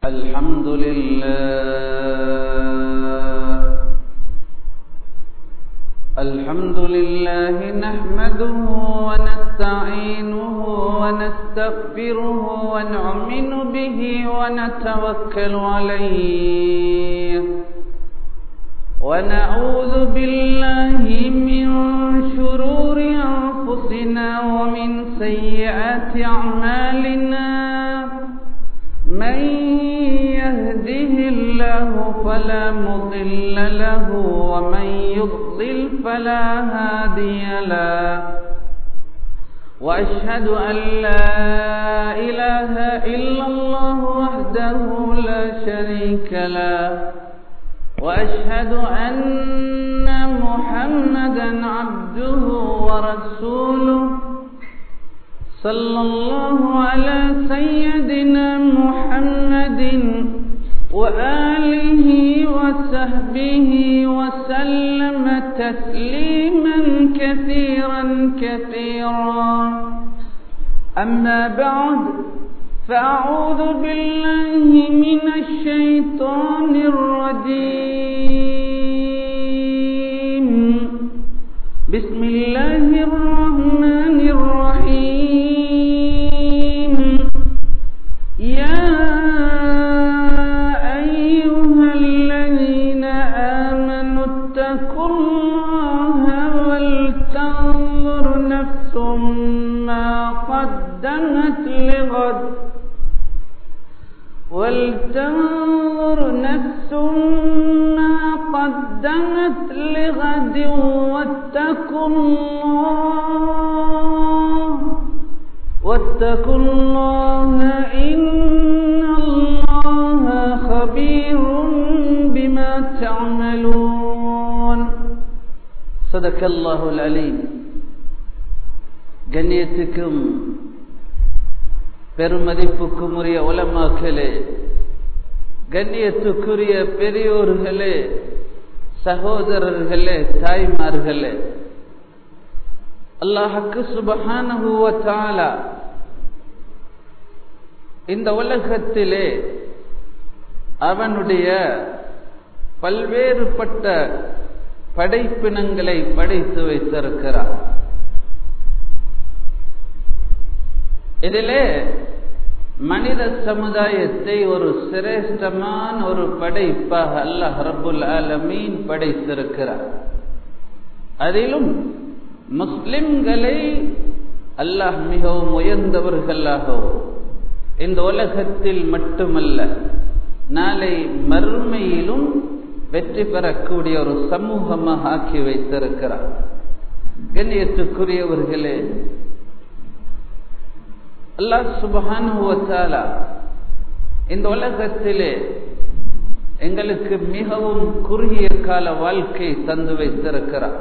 الحمد لله الحمد لله نحمده ونستعينه ونستغفره ونؤمن به ونتوكل عليه ونعوذ بالله من شرور أنفسنا ومن سيئات أعمالنا من يهده الله فلا مضل له ومن يضلل فلا هادي له وأشهد أن لا إله إلا الله وحده لا شريك له وأشهد أن محمدا عبده ورسوله صلى الله على سيدنا محمد وآله وصحبه وسلم تسليما كثيرا كثيرا أما بعد فأعوذ بالله من الشيطان الرجيم بسم الله الرحمن الرحيم يا أيها الذين آمنوا اتقوا الله ولتنظر نفس ما قدمت لغد ولتنظر نفس ما قدمت لغد واتقوا الله واتقوا الله إن الله خبير بما تعملون صدق الله العليم கண்ணியத்துக்கும் பெருமதிப்புக்கும் உரிய உலமாக்களே கண்ணியத்துக்குரிய பெரியோர்களே சகோதரர்களே தாய்மார்களே அல்லாஹுக்கு சுபகானுவத்தால இந்த உலகத்திலே அவனுடைய பல்வேறுபட்ட படைப்பினங்களை படைத்து வைத்திருக்கிறார் இதிலே மனித சமுதாயத்தை ஒரு சிரேஷ்டமான ஒரு படைப்பாக அல்லாஹ் ரபுல் ஆலமீன் படைத்திருக்கிறார் அதிலும் முஸ்லிம்களை அல்லாஹ் மிகவும் உயர்ந்தவர்களாகவும் இந்த உலகத்தில் மட்டுமல்ல நாளை மறுமையிலும் வெற்றி பெறக்கூடிய ஒரு சமூகமாக ஆக்கி வைத்திருக்கிறார் கண்ணியத்துக்குரியவர்களே அல்லாஹ் சுபஹானுவத்தாலா இந்த உலகத்திலே எங்களுக்கு மிகவும் குறுகிய கால வாழ்க்கை தந்து வைத்திருக்கிறார்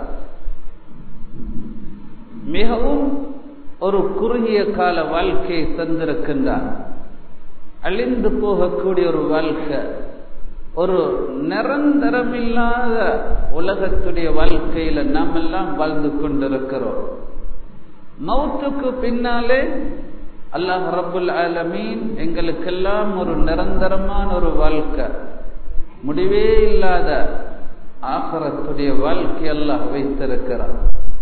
மிகவும் ஒரு குறுகிய கால வாழ்க்கையை தந்திருக்கின்றார் அழிந்து போகக்கூடிய ஒரு வாழ்க்கை ஒரு நிரந்தரமில்லாத உலகத்துடைய வாழ்க்கையில நாம் எல்லாம் வாழ்ந்து கொண்டிருக்கிறோம் மௌத்துக்கு பின்னாலே அல்லாஹ் ரபுல் ஆலமீன் எங்களுக்கெல்லாம் ஒரு நிரந்தரமான ஒரு வாழ்க்கை முடிவே இல்லாத ஆகரத்துடைய வாழ்க்கை அல்லாஹ் வைத்திருக்கிறார்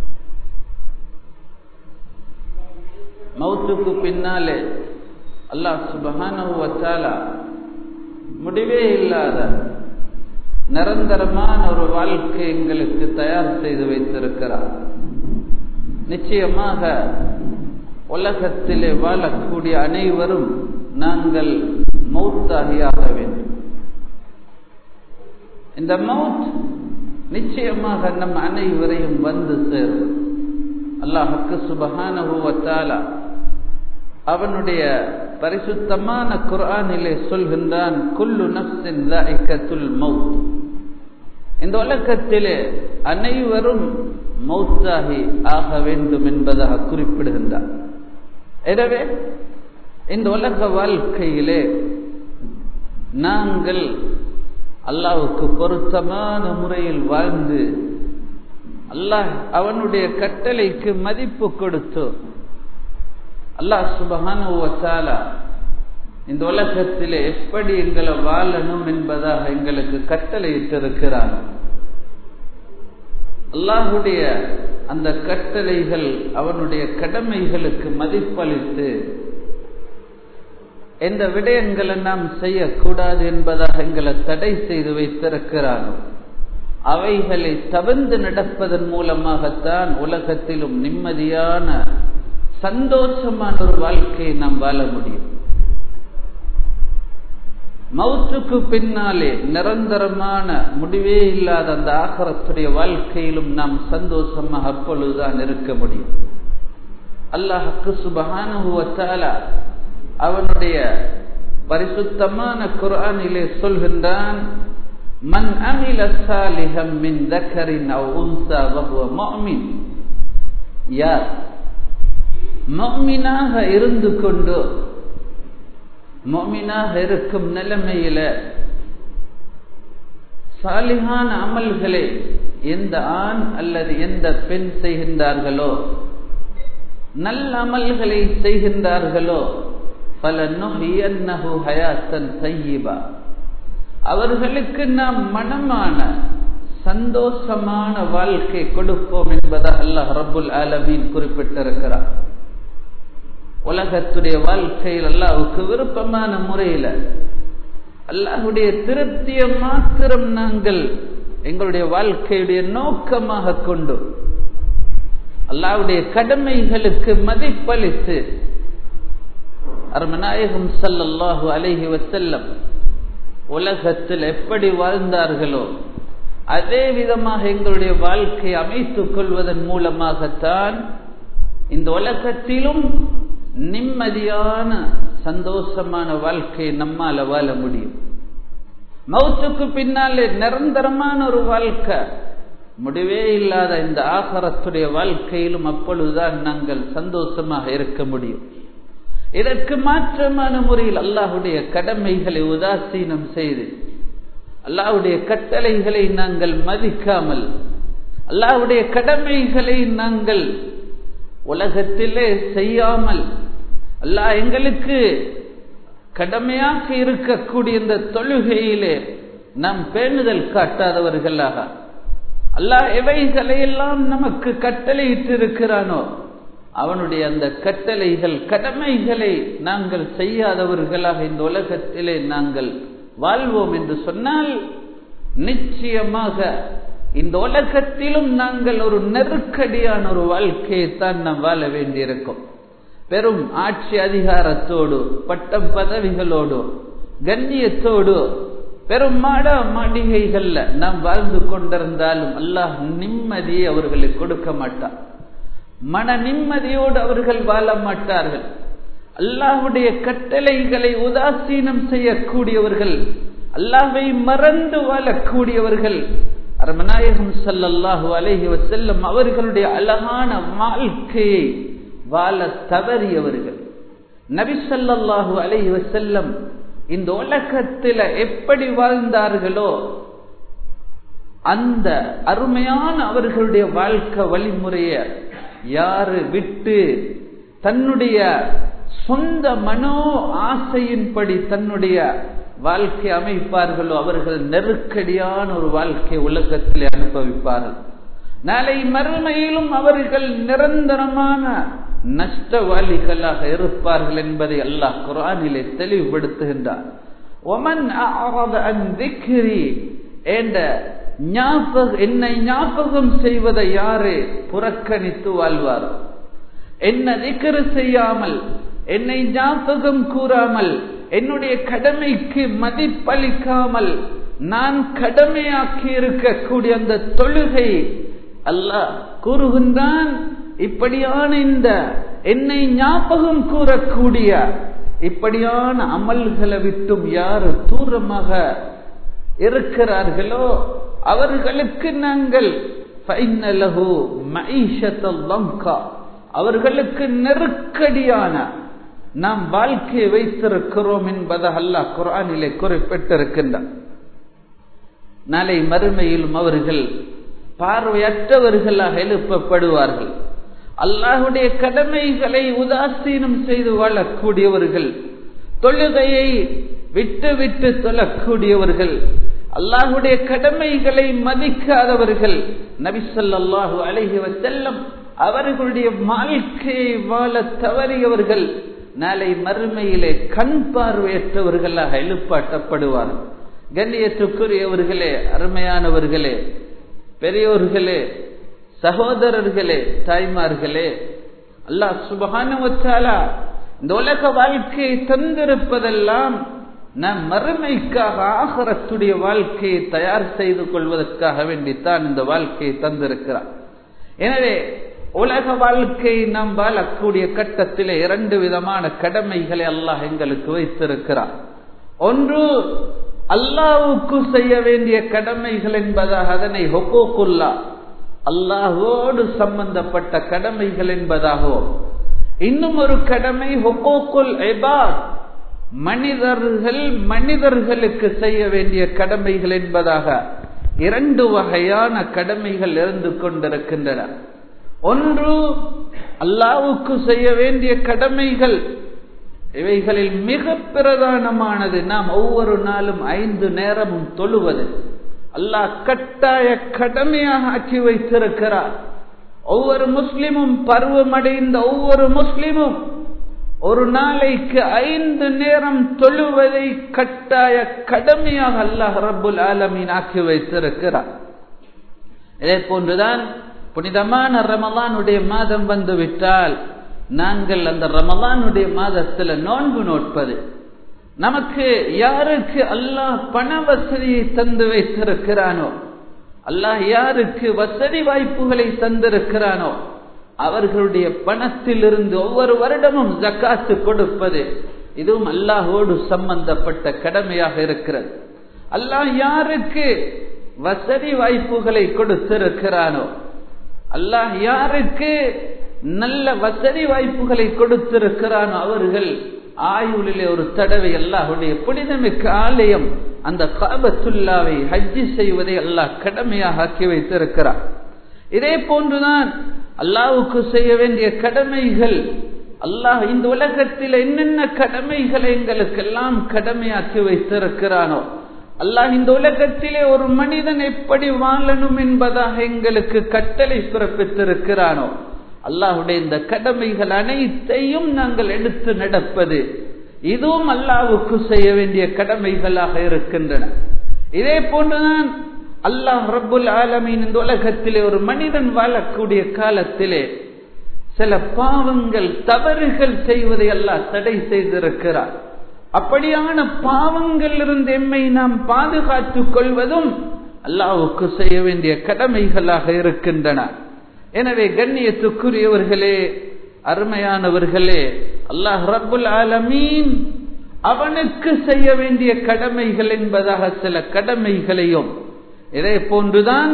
மௌத்துக்கு பின்னாலே அல்லாஹ் சுபகானுவத்தாலா முடிவே இல்லாத நிரந்தரமான ஒரு வாழ்க்கை எங்களுக்கு தயார் செய்து வைத்திருக்கிறார் நிச்சயமாக உலகத்திலே வாழக்கூடிய அனைவரும் நாங்கள் மௌத்தாகியாக வேண்டும் இந்த மவுத் நிச்சயமாக நம் அனைவரையும் வந்து சேரும் அல்லாஹுக்கு சுபகானுவத்தாலா அவனுடைய பரிசுத்தமான குரானிலே சொல்கின்றான் குல்லு நப்சின் மவுத் இந்த உலகத்திலே அனைவரும் மௌத்தாகி ஆக வேண்டும் என்பதாக குறிப்பிடுகின்றார் எனவே இந்த உலக வாழ்க்கையிலே நாங்கள் அல்லாவுக்கு பொருத்தமான முறையில் வாழ்ந்து அல்லாஹ் அவனுடைய கட்டளைக்கு மதிப்பு கொடுத்து அல்லாஹ் சுபஹானுவத்தாலா இந்த உலகத்திலே எப்படி எங்களை வாழணும் என்பதாக எங்களுக்கு கட்டளையிட்டிருக்கிறான் அல்லாஹுடைய அந்த கட்டளைகள் அவனுடைய கடமைகளுக்கு மதிப்பளித்து எந்த விடயங்களை நாம் செய்யக்கூடாது என்பதாக எங்களை தடை செய்து வைத்திருக்கிறானோ அவைகளை தவிர்ந்து நடப்பதன் மூலமாகத்தான் உலகத்திலும் நிம்மதியான சந்தோஷமான ஒரு வாழ்க்கையை நாம் வாழ முடியும் மவுத்துக்கு பின்னாலே நிரந்தரமான முடிவே இல்லாத அந்த ஆகரத்துடைய வாழ்க்கையிலும் நாம் சந்தோஷமாக அப்பொழுதுதான் இருக்க முடியும் அல்லாஹுக்கு சுபகானுவத்தால அவனுடைய பரிசுத்தமான குரானிலே சொல்கின்றான் மன் அமில சாலிஹம் மின் தக்கரின் அவ் உன்சா வஹுவ முஃமின் யார் முஃமினாக இருந்து கொண்டு முஃமினாக இருக்கும் நிலைமையில சாலிகான அமல்களை எந்த ஆண் அல்லது எந்த பெண் செய்கின்றார்களோ நல்ல அமல்களை செய்கின்றார்களோ பல நுஹியன்னஹு ஹயாத்தன் தையிபா அவர்களுக்கு நாம் மனமான சந்தோஷமான வாழ்க்கை கொடுப்போம் என்பதாக அல்லாஹ் ரபுல் ஆலமீன் குறிப்பிட்டிருக்கிறார் உலகத்துடைய வாழ்க்கையில் அல்லாவுக்கு விருப்பமான முறையில் அல்லாஹுடைய திருப்தியை மாத்திரம் நாங்கள் எங்களுடைய வாழ்க்கையுடைய நோக்கமாக கொண்டு அல்லாவுடைய கடமைகளுக்கு மதிப்பளித்து அருமநாயகம் சல்லல்லாஹு அலைஹி வசல்லம் உலகத்தில் எப்படி வாழ்ந்தார்களோ அதே விதமாக எங்களுடைய வாழ்க்கை அமைத்துக் கொள்வதன் மூலமாகத்தான் இந்த உலகத்திலும் நிம்மதியான சந்தோஷமான வாழ்க்கையை நம்மால வாழ முடியும் மௌத்துக்கு பின்னாலே நிரந்தரமான ஒரு வாழ்க்கை முடிவே இல்லாத இந்த ஆகரத்துடைய வாழ்க்கையிலும் அப்பொழுதுதான் நாங்கள் சந்தோஷமாக இருக்க முடியும் இதற்கு மாற்றமான முறையில் அல்லாஹுடைய கடமைகளை உதாசீனம் செய்து அல்லாஹுடைய கட்டளைகளை நாங்கள் மதிக்காமல் அல்லாஹுடைய கடமைகளை நாங்கள் உலகத்திலே செய்யாமல் அல்லாஹ் எங்களுக்கு கடமையாக இருக்கக்கூடிய இந்த தொழுகையிலே நாம் பேணுதல் காட்டாதவர்களாக அல்லாஹ் எவைகளையெல்லாம் நமக்கு கட்டளையிட்டு இருக்கிறானோ அவனுடைய அந்த கட்டளைகள் கடமைகளை நாங்கள் செய்யாதவர்களாக இந்த உலகத்திலே நாங்கள் வாழ்வோம் என்று சொன்னால் நிச்சயமாக இந்த உலகத்திலும் நாங்கள் ஒரு நெருக்கடியான ஒரு வாழ்க்கையை தான் நாம் வாழ வேண்டியிருக்கும் பெரும் ஆட்சி அதிகாரத்தோடு பட்டம் பதவிகளோடு கண்ணியத்தோடு பெரும் மாட மாளிகைகள்ல நாம் வாழ்ந்து கொண்டிருந்தாலும் அல்லாஹ் நிம்மதியை அவர்களுக்கு கொடுக்க மாட்டார் மன நிம்மதியோடு அவர்கள் வாழ மாட்டார்கள் அல்லாஹுடைய கட்டளைகளை உதாசீனம் செய்யக்கூடியவர்கள் அல்லாஹை மறந்து வாழக்கூடியவர்கள் அரமநாயகம் சல்லல்லாஹு அலஹி வசல்லம் அவர்களுடைய அழகான வாழ்க்கையை வாழ தவறியவர்கள் நபி சல்லாஹூ அலஹி வசல்லம் இந்த உலகத்தில் எப்படி வாழ்ந்தார்களோ அந்த அருமையான அவர்களுடைய வாழ்க்கை வழிமுறைய யாரு விட்டு தன்னுடைய சொந்த மனோ ஆசையின்படி தன்னுடைய வாழ்க்கை அமைப்பார்களோ அவர்கள் நெருக்கடியான ஒரு வாழ்க்கை உலகத்தில் அனுபவிப்பார்கள் நாளை மறுமையிலும் அவர்கள் நிரந்தரமான நஷ்டவாளிகளாக இருப்பார்கள் என்பதை அல்லாஹ் குரானிலே தெளிவுபடுத்துகின்றார் ஒமன் என்ற என்னை ஞாபகம் செய்வதை யாரு புறக்கணித்து வாழ்வார் என்ன திக்கரு செய்யாமல் என்னை ஞாபகம் கூறாமல் என்னுடைய கடமைக்கு மதிப்பளிக்காமல் நான் கடமையாக்கி இருக்கக்கூடிய அந்த தொழுகை அல்லாஹ் கூறுகின்றான் இப்படியான இந்த என்னை ஞாபகம் கூறக்கூடிய இப்படியான அமல்களை விட்டும் யார் தூரமாக இருக்கிறார்களோ அவர்களுக்கு நாங்கள் அவர்களுக்கு நெருக்கடியான நாம் வாழ்க்கையை வைத்திருக்கிறோம் என்பதை அல்லாஹ் குரானிலே குறிப்பிட்டிருக்கின்றார் நாளை மறுமையிலும் அவர்கள் பார்வையற்றவர்களாக எழுப்பப்படுவார்கள் அல்லாஹுடைய கடமைகளை உதாசீனம் செய்து வாழக்கூடியவர்கள் தொழுகையை விட்டு விட்டு தொழக்கூடியவர்கள் அல்லாஹுடைய கடமைகளை மதிக்காதவர்கள் நபிசல்லாஹு அழகி செல்லம் அவர்களுடைய வாழ்க்கையை வாழ தவறியவர்கள் நாளை மறுமையிலே கண் பார்வையற்றவர்களாக எழுப்பாட்டப்படுவார்கள் கண்ணியத்துக்குரியவர்களே அருமையானவர்களே பெரியோர்களே சகோதரர்களே தாய்மார்களே அல்லாஹ் சுபகானுவச்சாலா இந்த உலக வாழ்க்கையை தந்திருப்பதெல்லாம் நம் மறுமைக்காக ஆகரத்துடைய வாழ்க்கையை தயார் செய்து கொள்வதற்காக வேண்டித்தான் இந்த வாழ்க்கையை தந்திருக்கிறார் எனவே உலக வாழ்க்கை நாம் வாழக்கூடிய கட்டத்திலே இரண்டு விதமான கடமைகளை அல்லாஹ் எங்களுக்கு வைத்திருக்கிறார் ஒன்று அல்லாவுக்கு செய்ய வேண்டிய கடமைகள் என்பதாக அதனை ஹொக்கோக்குல்லா அல்லாஹோடு சம்பந்தப்பட்ட கடமைகள் என்பதாகவும் இன்னும் ஒரு கடமை ஹொக்கோக்குல் எபாத் மனிதர்கள் மனிதர்களுக்கு செய்ய வேண்டிய கடமைகள் என்பதாக இரண்டு வகையான கடமைகள் இருந்து கொண்டிருக்கின்றன ஒன்று அல்லாவுக்கு செய்ய வேண்டிய கடமைகள் இவைகளில் மிக பிரதானமானது நாம் ஒவ்வொரு நாளும் ஐந்து நேரமும் தொழுவது அல்லாஹ் கட்டாய கடமையாக ஆக்கி வைத்திருக்கிறார் ஒவ்வொரு முஸ்லிமும் பருவமடைந்த ஒவ்வொரு முஸ்லிமும் ஒரு நாளைக்கு ஐந்து நேரம் தொழுவதை கட்டாய கடமையாக அல்லாஹ் ரபுல் ஆலமீன் ஆக்கி வைத்திருக்கிறார் இதே போன்றுதான் புனிதமான ரமலானுடைய மாதம் வந்து விட்டால் நாங்கள் அந்த ரமலானுடைய மாதத்தில் நோன்பு நோட்பது நமக்கு யாருக்கு அல்லாஹ் பண வசதியை தந்து வைத்திருக்கிறானோ அல்லாஹ் யாருக்கு வசதி வாய்ப்புகளை தந்திருக்கிறானோ அவர்களுடைய பணத்தில் இருந்து ஒவ்வொரு வருடமும் ஜக்காத்து கொடுப்பது இதுவும் அல்லாஹோடு சம்பந்தப்பட்ட கடமையாக இருக்கிறது அல்லாஹ் யாருக்கு வசதி வாய்ப்புகளை கொடுத்திருக்கிறானோ அல்லாஹ் யாருக்கு நல்ல வசதி வாய்ப்புகளை கொடுத்திருக்கிறானோ அவர்கள் ஆயுளிலே ஒரு தடவை அல்லாஹுடைய புனிதமிக்க ஆலயம் அந்த காபத்துல்லாவை ஹஜ்ஜி செய்வதை அல்லாஹ் கடமையாக ஆக்கி வைத்திருக்கிறார் இதே போன்றுதான் அல்லாவுக்கு செய்ய வேண்டிய கடமைகள் அல்லாஹ் இந்த உலகத்தில் என்னென்ன கடமைகளை எங்களுக்கெல்லாம் கடமையாக்கி வைத்திருக்கிறானோ அல்லாஹ் இந்த உலகத்திலே ஒரு மனிதன் எப்படி வாழணும் என்பதாக எங்களுக்கு கட்டளை பிறப்பித்திருக்கிறானோ அல்லாஹுடைய இந்த கடமைகள் அனைத்தையும் நாங்கள் எடுத்து நடப்பது இதுவும் அல்லாவுக்கு செய்ய வேண்டிய கடமைகளாக இருக்கின்றன இதே போன்றுதான் அல்லாஹ் ரப்புல் ஆலமீன் இந்த உலகத்திலே ஒரு மனிதன் வாழக்கூடிய காலத்திலே சில பாவங்கள் தவறுகள் செய்வதை அல்லாஹ் தடை செய்திருக்கிறார் அப்படியான பாவங்கள் இருந்து எம்மை நாம் பாதுகாத்துக் கொள்வதும் அல்லாவுக்கு செய்ய வேண்டிய கடமைகளாக இருக்கின்றன எனவே கண்ணியத்துக்குரியவர்களே அருமையானவர்களே அல்லாஹ் ரப்புல் ஆலமீன் அவனுக்கு செய்ய வேண்டிய கடமைகள் என்பதாக சில கடமைகளையும் இதே போன்றுதான்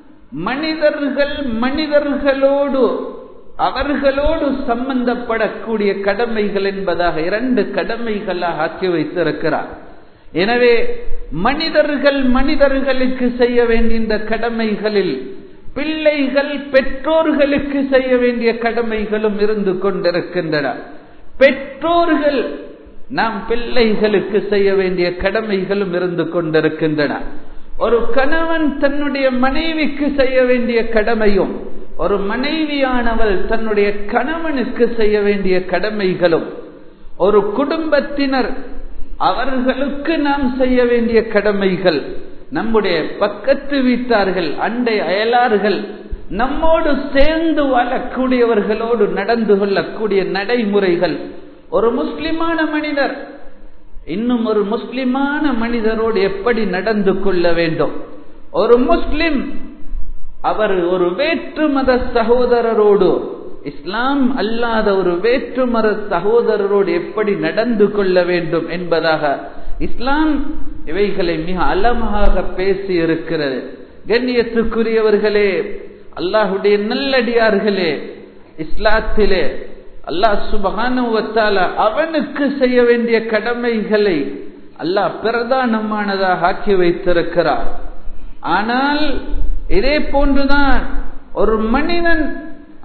மனிதர்கள் மனிதர்களோடு அவர்களோடு சம்பந்தப்படக்கூடிய கடமைகள் என்பதாக இரண்டு கடமைகளாக ஆக்கி வைத்திருக்கிறார் எனவே மனிதர்கள் மனிதர்களுக்கு செய்ய வேண்டிய இந்த கடமைகளில் பிள்ளைகள் பெற்றோர்களுக்கு செய்ய வேண்டிய கடமைகளும் இருந்து கொண்டிருக்கின்றன பெற்றோர்கள் நாம் பிள்ளைகளுக்கு செய்ய வேண்டிய கடமைகளும் இருந்து கொண்டிருக்கின்றன ஒரு கணவன் தன்னுடைய மனைவிக்கு செய்ய வேண்டிய கடமையும் ஒரு மனைவியானவள் தன்னுடைய கணவனுக்கு செய்ய வேண்டிய கடமைகளும் ஒரு குடும்பத்தினர் அவர்களுக்கு நாம் செய்ய வேண்டிய கடமைகள் நம்முடைய பக்கத்து வீட்டார்கள் அண்டை அயலார்கள் நம்மோடு சேர்ந்து வாழக்கூடியவர்களோடு நடந்து கொள்ளக்கூடிய நடைமுறைகள் ஒரு முஸ்லிமான மனிதர் இன்னும் ஒரு முஸ்லிமான மனிதரோடு எப்படி நடந்து கொள்ள வேண்டும் ஒரு முஸ்லிம் அவர் ஒரு வேற்று மத சகோதரரோடு இஸ்லாம் அல்லாத ஒரு வேற்று மத சகோதரரோடு எப்படி நடந்து கொள்ள வேண்டும் என்பதாக இஸ்லாம் இவைகளை மிக அலமாக பேசி இருக்கிறது கண்ணியத்துக்குரியவர்களே அல்லாஹுடைய நல்லடியார்களே இஸ்லாத்திலே அல்லாஹ் சுபகானுவத்தால அவனுக்கு செய்ய வேண்டிய கடமைகளை அல்லாஹ் பிரதானமானதாக ஆக்கி வைத்திருக்கிறார் ஆனால் இதே போன்றுதான் ஒரு மனிதன்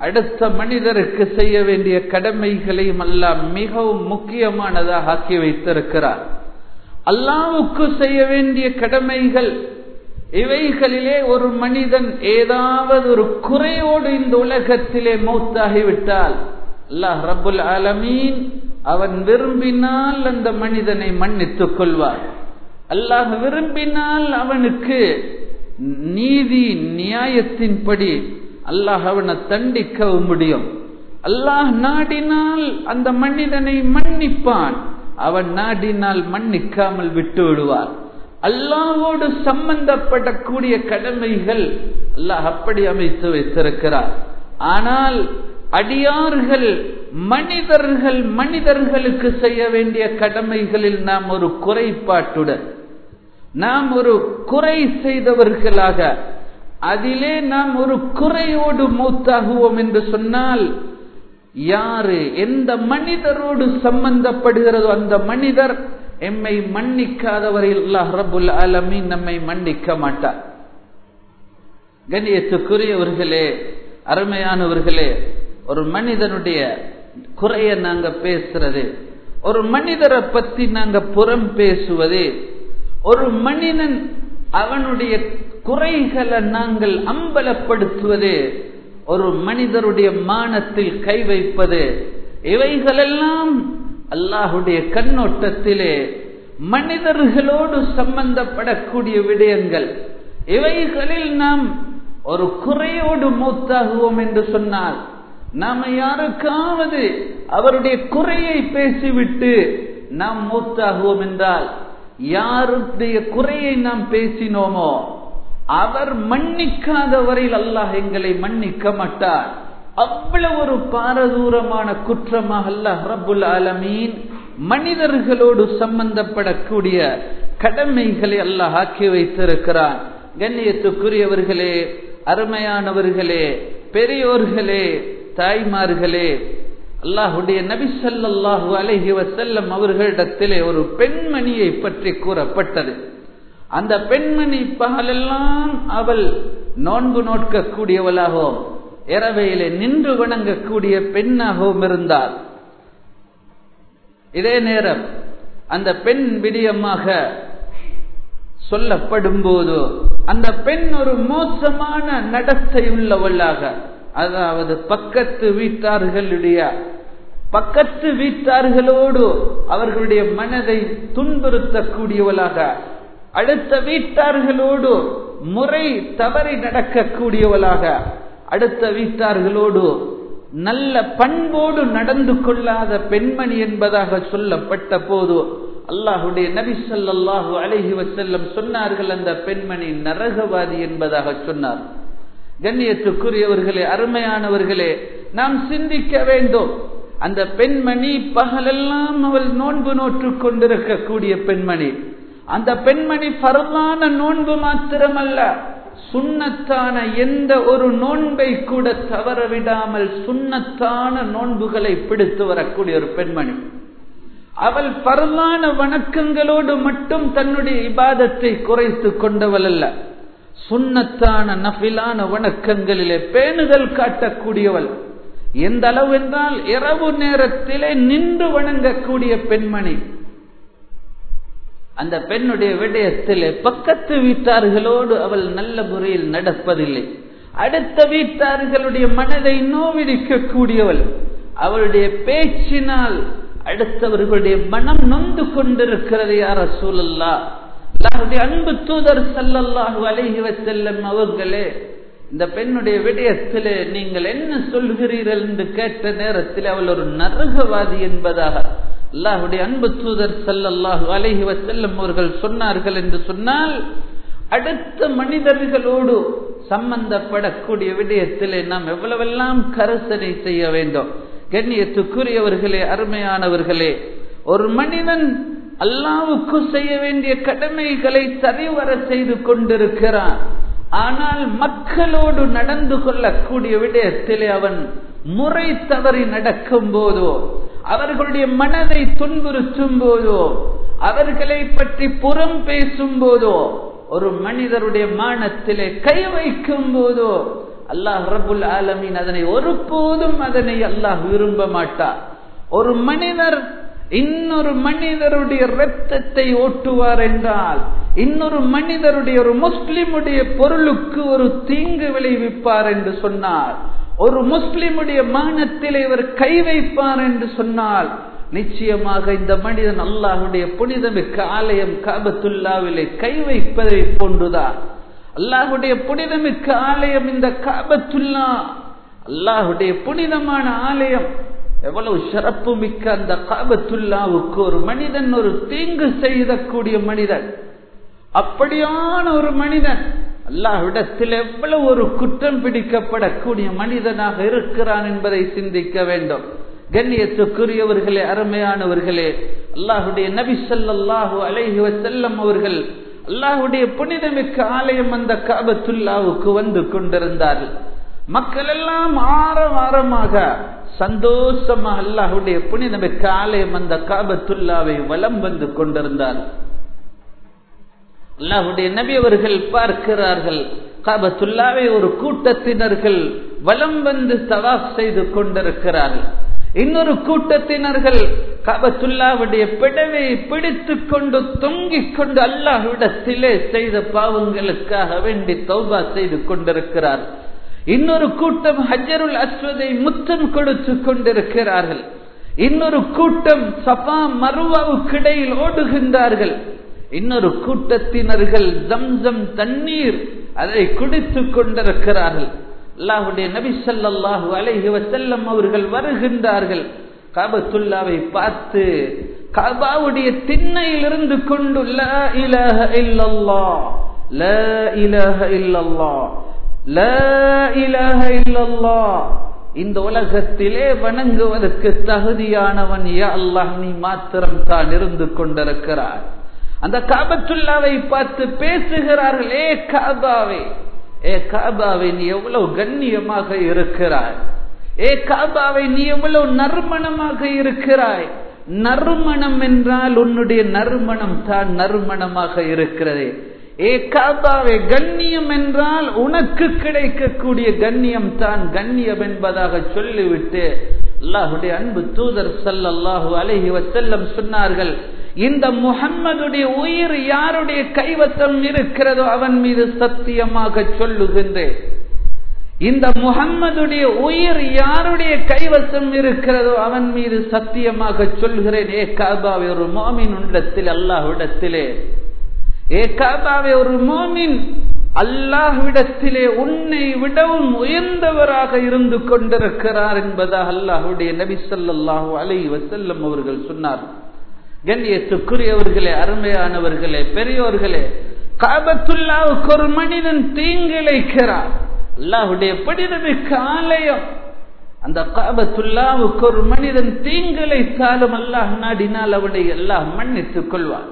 அடுத்த மனிதருக்கு செய்ய வேண்டிய கடமைகளையும் அல்லாஹ் மிகவும் முக்கியமானதாக ஆக்கி வைத்திருக்கிறார் அல்லாவுக்கு செய்ய வேண்டிய கடமைகள் இவைகளிலே ஒரு மனிதன் ஏதாவது ஒரு குறையோடு இந்த உலகத்திலே மௌத்தாகிவிட்டால் அல்லாஹ் ரபுல் ஆலமீன் அவன் விரும்பினால் அந்த மனிதனை மன்னித்துக் கொள்வார் அல்லாஹ் விரும்பினால் அவனுக்கு நீதி நியாயத்தின்படி அல்லாஹ் அவனை தண்டிக்கவும் முடியும் அல்லாஹ் நாடினால் அந்த மனிதனை மன்னிப்பான் அவன் நாடினால் மன்னிக்காமல் விட்டு விடுவார் அல்லாவோடு சம்பந்தப்படக்கூடிய கடமைகள் அல்லாஹ் அப்படி அமைத்து வைத்திருக்கிறார் ஆனால் அடியார்கள் மனிதர்கள் மனிதர்களுக்கு செய்ய வேண்டிய கடமைகளில் நாம் ஒரு குறைபாட்டுடன் நாம் ஒரு குறை செய்தவர்களாக அதிலே நாம் ஒரு குறையோடு மூத்தாகுவோம் என்று சொன்னால் யாரு எந்த மனிதரோடு சம்பந்தப்படுகிறதோ அந்த மனிதர் எம்மை மன்னிக்காதவரையில் அல்லாஹ் ரபுல் ஆலமீன் நம்மை மன்னிக்க மாட்டார் கண்ணியத்துக்குரியவர்களே அருமையானவர்களே ஒரு மனிதனுடைய குறைய நாங்க பேசுறது ஒரு மனிதரை பத்தி நாங்க புறம் பேசுவது ஒரு மனிதன் அவனுடைய குறைகளை நாங்கள் அம்பலப்படுத்துவது ஒரு மனிதருடைய மானத்தில் கை வைப்பது இவைகளெல்லாம் அல்லாஹுடைய கண்ணோட்டத்திலே மனிதர்களோடு சம்பந்தப்படக்கூடிய விடயங்கள் இவைகளில் நாம் ஒரு குறையோடு மூத்தாகுவோம் என்று சொன்னால் நாம யாருக்காவது அவருடைய குறையை பேசிவிட்டு நாம் மூத்தாகுவோம் என்றால் யாருடைய குறையை நாம் பேசினோமோ அவர் மன்னிக்காத வரையில் அல்லாஹ் எங்களை மன்னிக்க மாட்டார் அவ்வளவு ஒரு பாரதூரமான குற்றமாக அல்லாஹ் ரபுல் ஆலமீன் மனிதர்களோடு சம்பந்தப்படக்கூடிய கடமைகளை அல்லாஹ் ஆக்கி வைத்திருக்கிறான் கண்ணியத்துக்குரியவர்களே அருமையானவர்களே பெரியோர்களே தாய்மார்களே அல்லாஹுடைய நபி சல்லாஹூ அலஹி வசல்லம் அவர்களிடத்திலே ஒரு பெண்மணியை பற்றி கூறப்பட்டது அந்த பெண்மணி பகலெல்லாம் அவள் நோன்பு நோட்கக்கூடியவளாகவும் இரவையிலே நின்று வணங்கக்கூடிய பெண்ணாகவும் இருந்தார் இதே நேரம் அந்த பெண் விடியமாக சொல்லப்படும் போது அந்த பெண் ஒரு மோசமான நடத்தை உள்ளவளாக அதாவது பக்கத்து வீட்டார்களுடைய பக்கத்து வீட்டார்களோடு அவர்களுடைய மனதை துன்புறுத்தக்கூடியவளாக அடுத்த வீட்டார்களோடு முறை தவறி நடக்கக்கூடியவளாக அடுத்த வீட்டார்களோடு நல்ல பண்போடு நடந்து கொள்ளாத பெண்மணி என்பதாக சொல்லப்பட்ட போது அல்லாஹுடைய நபி சொல்லாஹு அலஹி வசல்லம் சொன்னார்கள் அந்த பெண்மணி நரகவாதி என்பதாக சொன்னார் கண்ணியத்துக்குரியவர்களே அருமையானவர்களே நாம் சிந்திக்க வேண்டும் அந்த பெண்மணி பகலெல்லாம் அவள் நோன்பு நோற்று கொண்டிருக்கக்கூடிய பெண்மணி அந்த பெண்மணி பரவான நோன்பு மாத்திரமல்ல சுண்ணத்தான எந்த ஒரு நோன்பை கூட தவற விடாமல் சுண்ணத்தான நோன்புகளை பிடித்து வரக்கூடிய ஒரு பெண்மணி அவள் பரவான வணக்கங்களோடு மட்டும் தன்னுடைய இபாதத்தை குறைத்து கொண்டவள் அல்ல சுண்ணத்தான நபிலான வணக்கங்களிலே பேணுதல் காட்டக்கூடியவள் எந்த அளவு என்றால் இரவு நேரத்திலே நின்று வணங்கக்கூடிய பெண்மணி அந்த பெண்ணுடைய விடயத்திலே பக்கத்து வீட்டார்களோடு அவள் நல்ல முறையில் நடப்பதில்லை அடுத்த வீட்டார்களுடைய மனதை நோவிடிக்கக்கூடியவள் அவளுடைய பேச்சினால் அடுத்தவர்களுடைய மனம் நொந்து கொண்டிருக்கிறது யார சூழல்லா அல்லாஹுடைய அன்பு தூதர் சல்லல்லாஹு அலைஹி வசல்லம் அவர்களே இந்த பெண்ணுடைய விடயத்திலே நீங்கள் என்ன சொல்கிறீர்கள் என்று கேட்ட நேரத்தில் அவள் ஒரு நரகவாதி என்பதாக அல்லாஹுடைய அன்பு தூதர் சல்லல்லாஹு அலைஹி வசல்லம் அவர்கள் சொன்னார்கள் என்று சொன்னால் அடுத்த மனிதர்களோடு சம்பந்தப்படக்கூடிய விடயத்திலே நாம் எவ்வளவெல்லாம் கரசனை செய்ய வேண்டும் கண்ணியத்துக்குரியவர்களே அருமையானவர்களே ஒரு மனிதன் அல்லாவுக்கு செய்ய வேண்டிய கடமைகளை சரிவர செய்து கொண்டிருக்கிறான் ஆனால் மக்களோடு நடந்து கொள்ளக்கூடிய விடயத்திலே அவன் முறை தவறி நடக்கும் போதோ அவர்களுடைய மனதை துன்புறுத்தும் போதோ அவர்களை பற்றி புறம் பேசும் போதோ ஒரு மனிதருடைய மானத்திலே கை வைக்கும் போதோ அல்லாஹ் ரபுல் ஆலமீன் அதனை ஒருபோதும் அதனை அல்லாஹ் விரும்ப மாட்டார் ஒரு மனிதர் இன்னொரு மனிதருடைய ரத்தத்தை ஓட்டுவார் என்றால் இன்னொரு மனிதருடைய ஒரு முஸ்லிமுடைய பொருளுக்கு ஒரு தீங்கு விளைவிப்பார் என்று சொன்னார் ஒரு முஸ்லிமுடைய மானத்தில் இவர் கை வைப்பார் என்று சொன்னால் நிச்சயமாக இந்த மனிதன் அல்லாஹுடைய புனிதமிக்க ஆலயம் காபத்துல்லாவிலே கை வைப்பதை போன்றுதான் அல்லாஹுடைய புனிதமிக்க ஆலயம் இந்த காபத்துல்லா அல்லாஹுடைய புனிதமான ஆலயம் எவ்வளவு சிறப்பு மிக்க அந்த காபத்துல்லாவுக்கு ஒரு மனிதன் ஒரு தீங்கு செய்தக்கூடிய மனிதன் அப்படியான ஒரு மனிதன் அல்லாஹ்விடத்தில் எவ்வளவு ஒரு குற்றம் பிடிக்கப்படக்கூடிய மனிதனாக இருக்கிறான் என்பதை சிந்திக்க வேண்டும் கண்ணியத்துக்குரியவர்களே அருமையானவர்களே அல்லாஹுடைய நபி ஸல்லல்லாஹு அலைஹி வஸல்லம் அவர்கள் அல்லாஹுடைய புனிதமிக்க ஆலயம் அந்த காபத்துல்லாவுக்கு வந்து கொண்டிருந்தார்கள் மக்கள் எல்லாம் ஆரவாரமாக சந்தோஷமாக அல்லாஹுடைய புனிதமிக்க ஆலயம் அந்த காபத்துல்லாவை வலம் வந்து கொண்டிருந்தார்கள் அல்லாஹுடைய நபி அவர்கள் பார்க்கிறார்கள் காபத்துல்லாவை ஒரு கூட்டத்தினர்கள் வலம் வந்து தவாப் செய்து கொண்டிருக்கிறார்கள் இன்னொரு கூட்டத்தினர்கள் காபத்துல்லாவுடைய பிடவை பிடித்துக் கொண்டு தொங்கிக் கொண்டு அல்லாஹ்விடத்திலே செய்த பாவங்களுக்காக வேண்டி தௌபா செய்து கொண்டிருக்கிறார் இன்னொரு கூட்டம் ஹஜருல் அஸ்வதை முத்தம் கொடுத்து கொண்டிருக்கிறார்கள் இன்னொரு கூட்டம் சபா மருவாவுக்கிடையில் ஓடுகின்றார்கள் இன்னொரு கூட்டத்தினர்கள் ஜம்சம் தண்ணீர் அதை குடித்துக் கொண்டிருக்கிறார்கள் அல்லாஹுடைய நபி ஸல்லல்லாஹு அலைஹி வஸல்லம் அவர்கள் வருகின்றார்கள் காபத்துல்லாவை பார்த்து காபாவுடைய திண்ணையில் இருந்து கொண்டு லா இலாஹ இல்லல்லாஹ் லா இலாஹ இல்லல்லாஹ் லா இலாஹ இல்லல்லாஹ் இந்த உலகத்திலே வணங்குவதற்கு தகுதியானவன் யா அல்லாஹ் நீ மாத்திரம் தான் இருந்து கொண்டிருக்கிறார் அந்த காபத்துல்லாவை பார்த்து பேசுகிறார்கள் ஏ காபாவே ஏ காபாவை நீ எவ்வளவு கண்ணியமாக இருக்கிறாய் ஏ காபாவை நீ எவ்வளவு நறுமணமாக இருக்கிறாய் நறுமணம் என்றால் உன்னுடைய நறுமணம் தான் நறுமணமாக இருக்கிறது ஏ காபாவே கண்ணியம் என்றால் உனக்கு கிடைக்கக்கூடிய கண்ணியம் தான் கண்ணியம் என்பதாக சொல்லிவிட்டு அல்லாஹுடைய அன்பு தூதர் சல்லல்லாஹு அலைஹி வசல்லம் சொன்னார்கள் இந்த முகம்மதுடைய உயிர் யாருடைய கைவசம் இருக்கிறதோ அவன் மீது சத்தியமாக சொல்லுகின்றேன் இந்த முகம்மதுடைய உயிர் யாருடைய கைவசம் இருக்கிறதோ அவன் மீது சத்தியமாக சொல்கிறேன் ஏ காபாவை ஒரு மோமின் உள்ளத்தில் அல்லாஹ்விடத்திலே ஏ காபாவை ஒரு மோமின் அல்லாஹ்விடத்திலே உன்னை விடவும் உயர்ந்தவராக இருந்து கொண்டிருக்கிறார் என்பதாக அல்லாஹுடைய நபி ஸல்லல்லாஹு அலைஹி வஸல்லம் அவர்கள் சொன்னார் கண்ணியத்துக்குரியவர்களே அருமையானவர்களே பெரியோர்களே காபத்துல்லாவுக்கு ஒரு மனிதன் தீங்கிழைக்கிறார் அல்லாஹுடைய படிதமிக்க ஆலயம் அந்த காபத்துல்லாவுக்கு ஒரு மனிதன் தீங்கிழைத்தாலும் அல்லாஹ் நாடினால் அவனை எல்லாம் மன்னித்துக் கொள்வார்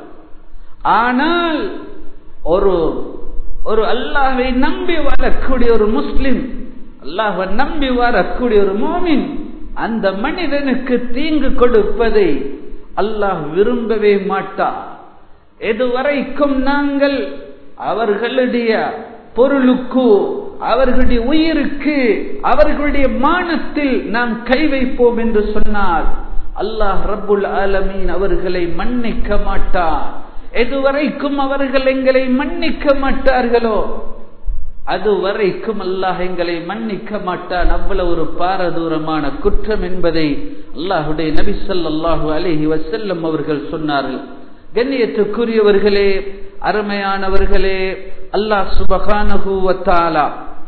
ஆனால் ஒரு ஒரு அல்லாஹை நம்பி வரக்கூடிய ஒரு முஸ்லிம் அல்லாஹை நம்பி வரக்கூடிய ஒரு மோமின் அந்த மனிதனுக்கு தீங்கு கொடுப்பதை அல்லாஹ் விரும்பவே மாட்டார் எதுவரைக்கும் நாங்கள் அவர்களுடைய பொருளுக்கு அவர்களுடைய உயிருக்கு அவர்களுடைய மானத்தில் நாம் கை வைப்போம் என்று சொன்னால் அல்லாஹ் ரப்புல் ஆலமீன் அவர்களை மன்னிக்க மாட்டார் எதுவரைக்கும் அவர்கள் எங்களை மன்னிக்க மாட்டார்களோ அதுவரைக்கும் அல்லாஹ் எங்களை மன்னிக்க மாட்டான் அவ்வளவு ஒரு பாரதூரமான குற்றம் என்பதை அல்லாஹுடைய நபி ஸல்லல்லாஹு அலைஹி வஸல்லம் அவர்கள் சொன்னார்கள் கண்ணியத்துக்குரியவர்களே அருமையானவர்களே அல்லாஹ் சுபஹானஹு வ தஆலா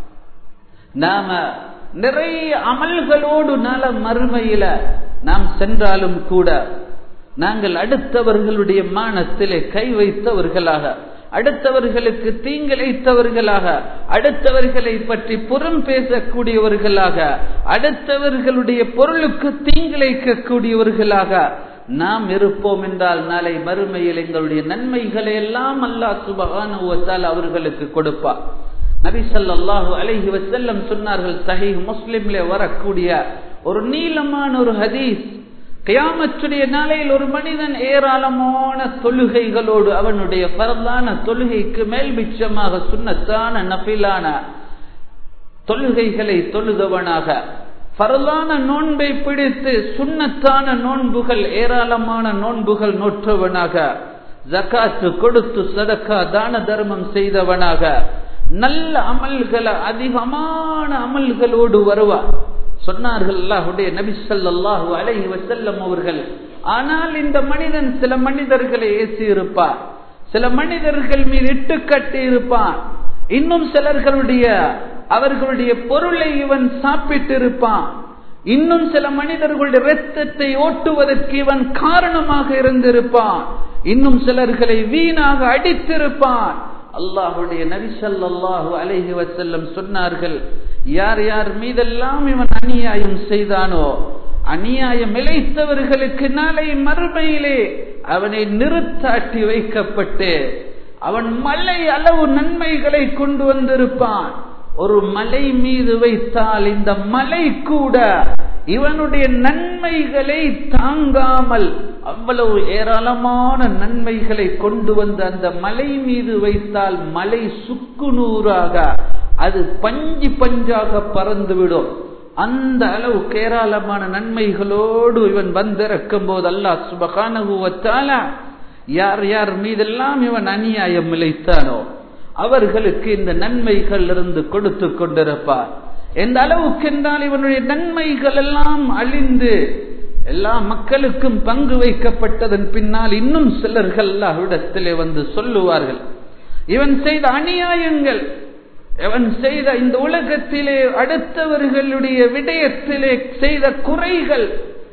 நாம நிறைய அமல்களோடு நல மறுமையில நாம் சென்றாலும் கூட நாங்கள் அடுத்தவர்களுடைய மானத்திலே கை வைத்தவர்களாக அடுத்தவர்களுக்கு தீங்கிழைத்தவர்களாக அடுத்தவர்களை பற்றி புறம் பேசக்கூடியவர்களாக அடுத்தவர்களுடைய பொருளுக்கு தீங்கிழைக்கக்கூடியவர்களாக நாம் இருப்போம் என்றால் நாளை மறுமையில் எங்களுடைய நன்மைகளை எல்லாம் அல்லாஹ் சுபகானுவத்தால் அவர்களுக்கு கொடுப்பார் நபி ஸல்லல்லாஹு அலைஹி வஸல்லம் சொன்னார்கள் சஹீஹ் முஸ்லிம்ல வரக்கூடிய ஒரு நீளமான ஒரு ஹதீஸ் கியாமத்துடைய நாளையில் ஒரு மனிதன் ஏராளமான தொழுகைகளோடு அவனுடைய பரந்தான தொழுகைக்கு மேல் மிச்சமாக சுண்ணத்தான நபிலான தொழுகைகளை தொழுதவனாக பரலான நோன்பை பிடித்து சுண்ணத்தான நோன்புகள் ஏராளமான நோன்புகள் நோற்றவனாக ஜக்காத்து கொடுத்து சதக்கா தான தர்மம் செய்தவனாக நல்ல அமல்களை அதிகமான அமல்களோடு வருவார் சொன்னார்கள் அல்லாஹுடைய நபி ஸல்லல்லாஹு அலைஹி வஸல்லம் அவர்கள் ஆனால் இந்த மனிதன் சில மனிதர்களை ஏசி இருப்பார் சில மனிதர்கள் மீது இட்டு கட்டி இருப்பான் இன்னும் சிலர்களுடைய அவர்களுடைய பொருளை இவன் சாப்பிட்டு இருப்பான் இன்னும் சில மனிதர்களுடைய இரத்தத்தை ஓட்டுவதற்கு இவன் காரணமாக இருந்திருப்பான் இன்னும் சிலர்களை வீணாக அடித்திருப்பான் அல்லாஹுடைய நபிசல்லாஹு அலைஹி வசல்லம் சொன்னார்கள் யார் யார் மீதெல்லாம் இவன் அநியாயம் செய்தானோ அநியாயம் இழைத்தவர்களுக்கு நாளை மறுமையிலே அவனை நிறுத்தாட்டி வைக்கப்பட்டு அவன் மலை அளவு நன்மைகளை கொண்டு வந்திருப்பான் ஒரு மலை மீது வைத்தால் இந்த மலை கூட இவனுடைய நன்மைகளை தாங்காமல் அவ்வளவு ஏராளமான நன்மைகளை கொண்டு வந்த அந்த மலை மீது வைத்தால் மலை சுக்குநூறாக அது பஞ்சு பஞ்சாக பறந்துவிடும் அந்த அளவு ஏராளமான நன்மைகளோடு இவன் வந்திறக்கும் போது அல்லாஹ் சுபகானுவத்தால யார் யார் மீதெல்லாம் இவன் அநியாயம் இழைத்தானோ அவர்களுக்கு இந்த நன்மைகள் இருந்து கொடுத்து கொண்டிருப்பார் எந்த அளவுக்கு என்றால் இவனுடைய நன்மைகள் எல்லாம் அழிந்து எல்லா மக்களுக்கும் பங்கு வைக்கப்பட்டதன் பின்னால் இன்னும் சிலர்கள் அல்லாஹ்விடத்திலே வந்து சொல்லுவார்கள் இவன் செய்த அநியாயங்கள் இவன் செய்த இந்த உலகத்திலே அடுத்தவர்களுடைய விடயத்திலே செய்த குறைகள்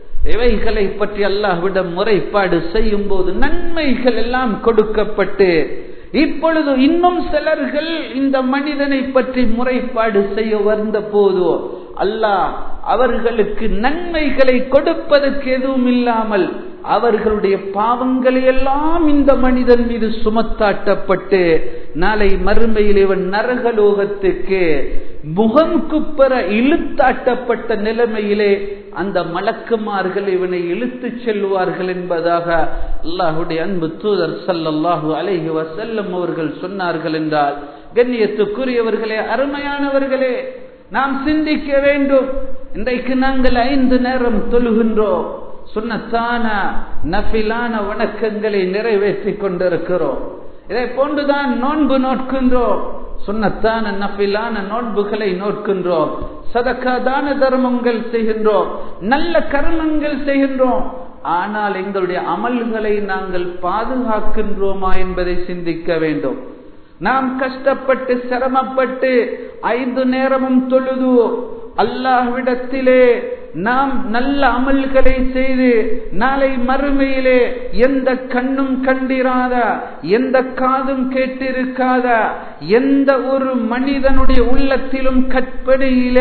இவைகளை பற்றி அல்லாஹ்விடம் முறைப்பாடு செய்யும் போது நன்மைகள் எல்லாம் கொடுக்கப்பட்டு இப்பொழுது இன்னும் சிலர்கள் இந்த மனிதனை பற்றி முறைப்பாடு செய்ய வந்த போதோ அல்லாஹ் அவர்களுக்கு நன்மைகளை கொடுப்பதற்கு எதுவும் இல்லாமல் அவர்களுடைய பாவங்களை எல்லாம் இந்த மனிதன் மீது சுமத்தாட்டப்பட்டு நாளை மறுமையில் இவன் நரகலோகத்துக்கு முகம் குப்பர இழுத்தாட்டப்பட்ட நிலைமையிலே அந்த மலக்குமார்கள் இவனை இழுத்துச் செல்வார்கள் என்பதாக அல்லாஹுடைய அன்பு தூதர் சல்லல்லாஹு அலைஹி வசல்லம் அவர்கள் சொன்னார்கள் என்றால் கண்ணியத்துக்குரியவர்களே அருமையானவர்களே நாம் சிந்திக்க வேண்டும் இன்றைக்கு நாங்கள் ஐந்து நேரம் தொழுகின்றோம் சுண்ணத்தான நஃபிலான வணக்கங்களை நிறைவேற்றி கொண்டிருக்கிறோம் இதை போன்றுதான் நோன்பு நோட்கின்றோம் சுண்ணத்தான நஃபிலான நோன்புகளை நோட்கின்றோம் சதக்கா தான தர்மங்கள் செய்கின்றோம் நல்ல கர்மங்கள் செய்கின்றோம் ஆனால் எங்களுடைய அமல்களை நாங்கள் பாதுகாக்கின்றோமா என்பதை சிந்திக்க வேண்டும் நாம் கஷ்டப்பட்டு சிரமப்பட்டு ஐந்து நேரமும் தொழுது அல்லாஹ்விடத்திலே நாம் நல்ல அமல்களை செய்து நாளை மறுமையிலே எந்த கண்ணும் கண்டிராத எந்த காதும் கேட்டிருக்காத எந்த ஒரு மனிதனுடைய உள்ளத்திலும் கற்பனையில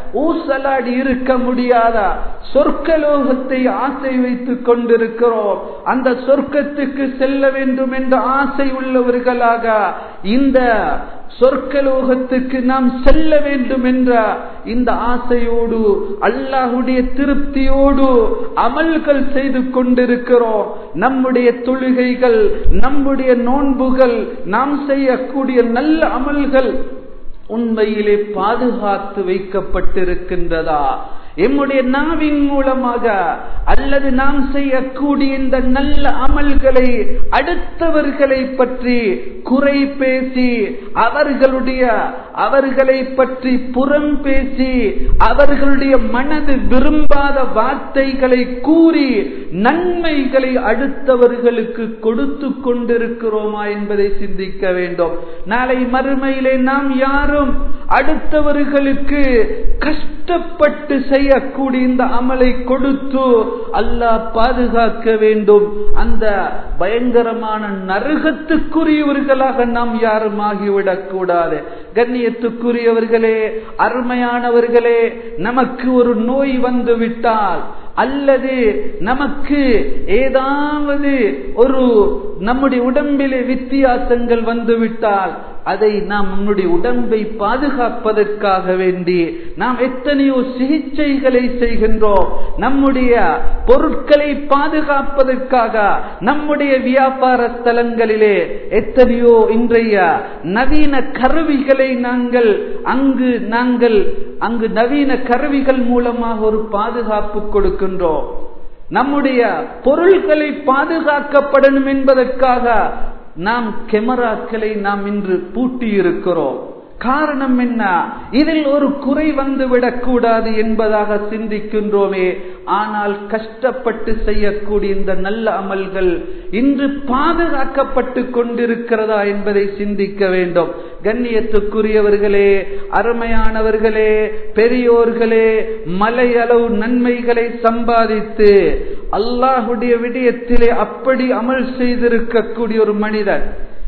ஊசலாடி இருக்க முடியாத சொர்க்கலோகத்தை ஆசை வைத்துக் கொண்டிருக்கிறோம் அந்த சொர்க்கத்துக்கு செல்ல வேண்டும் என்ற ஆசை உள்ளவர்களாக இந்த சொர்க்கலோகத்துக்கு நாம் செல்ல வேண்டும் என்ற இந்த ஆசையோடு அல்லாஹுடைய திருப்தியோடு அமல்கள் செய்து கொண்டிருக்கிறோம் நம்முடைய தொழுகைகள் நம்முடைய நோன்புகள் நாம் செய்யக்கூடிய நல்ல அமல்கள் உண்மையிலே பாதுகாத்து வைக்கப்பட்டிருக்கின்றதா எம்முடைய நாவின் மூலமாக அல்லது நாம் செய்யக்கூடிய இந்த நல்ல அமல்களை அடுத்தவர்களை பற்றி குறை பேசி அவர்களுடைய அவர்களை பற்றி புறம் பேசி அவர்களுடைய மனது விரும்பாத வார்த்தைகளை கூறி நன்மைகளை அடுத்தவர்களுக்கு கொடுத்து கொண்டிருக்கிறோமா என்பதை சிந்திக்க வேண்டும் நாளை மறுமையிலே நாம் யாரும் அடுத்தவர்களுக்கு கஷ்டப்பட்டு செய்யக்கூடிய இந்த அமலை கொடுத்து அல்லாஹ் பாதுகாக்க வேண்டும் அந்த பயங்கரமான நரகத்துக்குரியவர்களாக நாம் யாரும் ஆகிவிடக் கூடாது கண்ணியத்துக்குரியவர்களே அருமையானவர்களே நமக்கு ஒரு நோய் வந்து விட்டால் அல்லது நமக்கு ஏதாவது ஒரு நம்முடைய உடம்பிலே வித்தியாசங்கள் வந்துவிட்டால் அதை நாம் நம்முடைய உடம்பை பாதுகாப்பதற்காக வேண்டி நாம் எத்தனையோ சிகிச்சைகளை செய்கின்றோம் நம்முடைய பொருட்களை பாதுகாப்பதற்காக நம்முடைய வியாபார ஸ்தலங்களிலே எத்தனையோ இன்றைய நவீன கருவிகளை நாங்கள் அங்கு நாங்கள் அங்கு நவீன கருவிகள் மூலமாக ஒரு பாதுகாப்பு கொடுக்கின்றோம் நம்முடைய பொருள்களை பாதுகாக்கப்படணும் என்பதற்காக நாம் கெமராக்களை நாம் இன்று பூட்டி இருக்கிறோம் காரணம் என்ன இதில் ஒரு குறை வந்து விடக்கூடாது என்பதாக சிந்திக்கின்றோமே ஆனால் கஷ்டப்பட்டு செய்யக்கூடிய இந்த நல்ல அமல்கள் இன்று பாதுகாக்கப்பட்டு கொண்டிருக்கிறதா என்பதை சிந்திக்க வேண்டும் கண்ணியத்துக்குரியவர்களே அருமையானவர்களே பெரியோர்களே மலையளவு நன்மைகளை சம்பாதித்து அல்லாஹுடைய விடயத்திலே அப்படி அமல் செய்திருக்கக்கூடிய ஒரு மனிதன்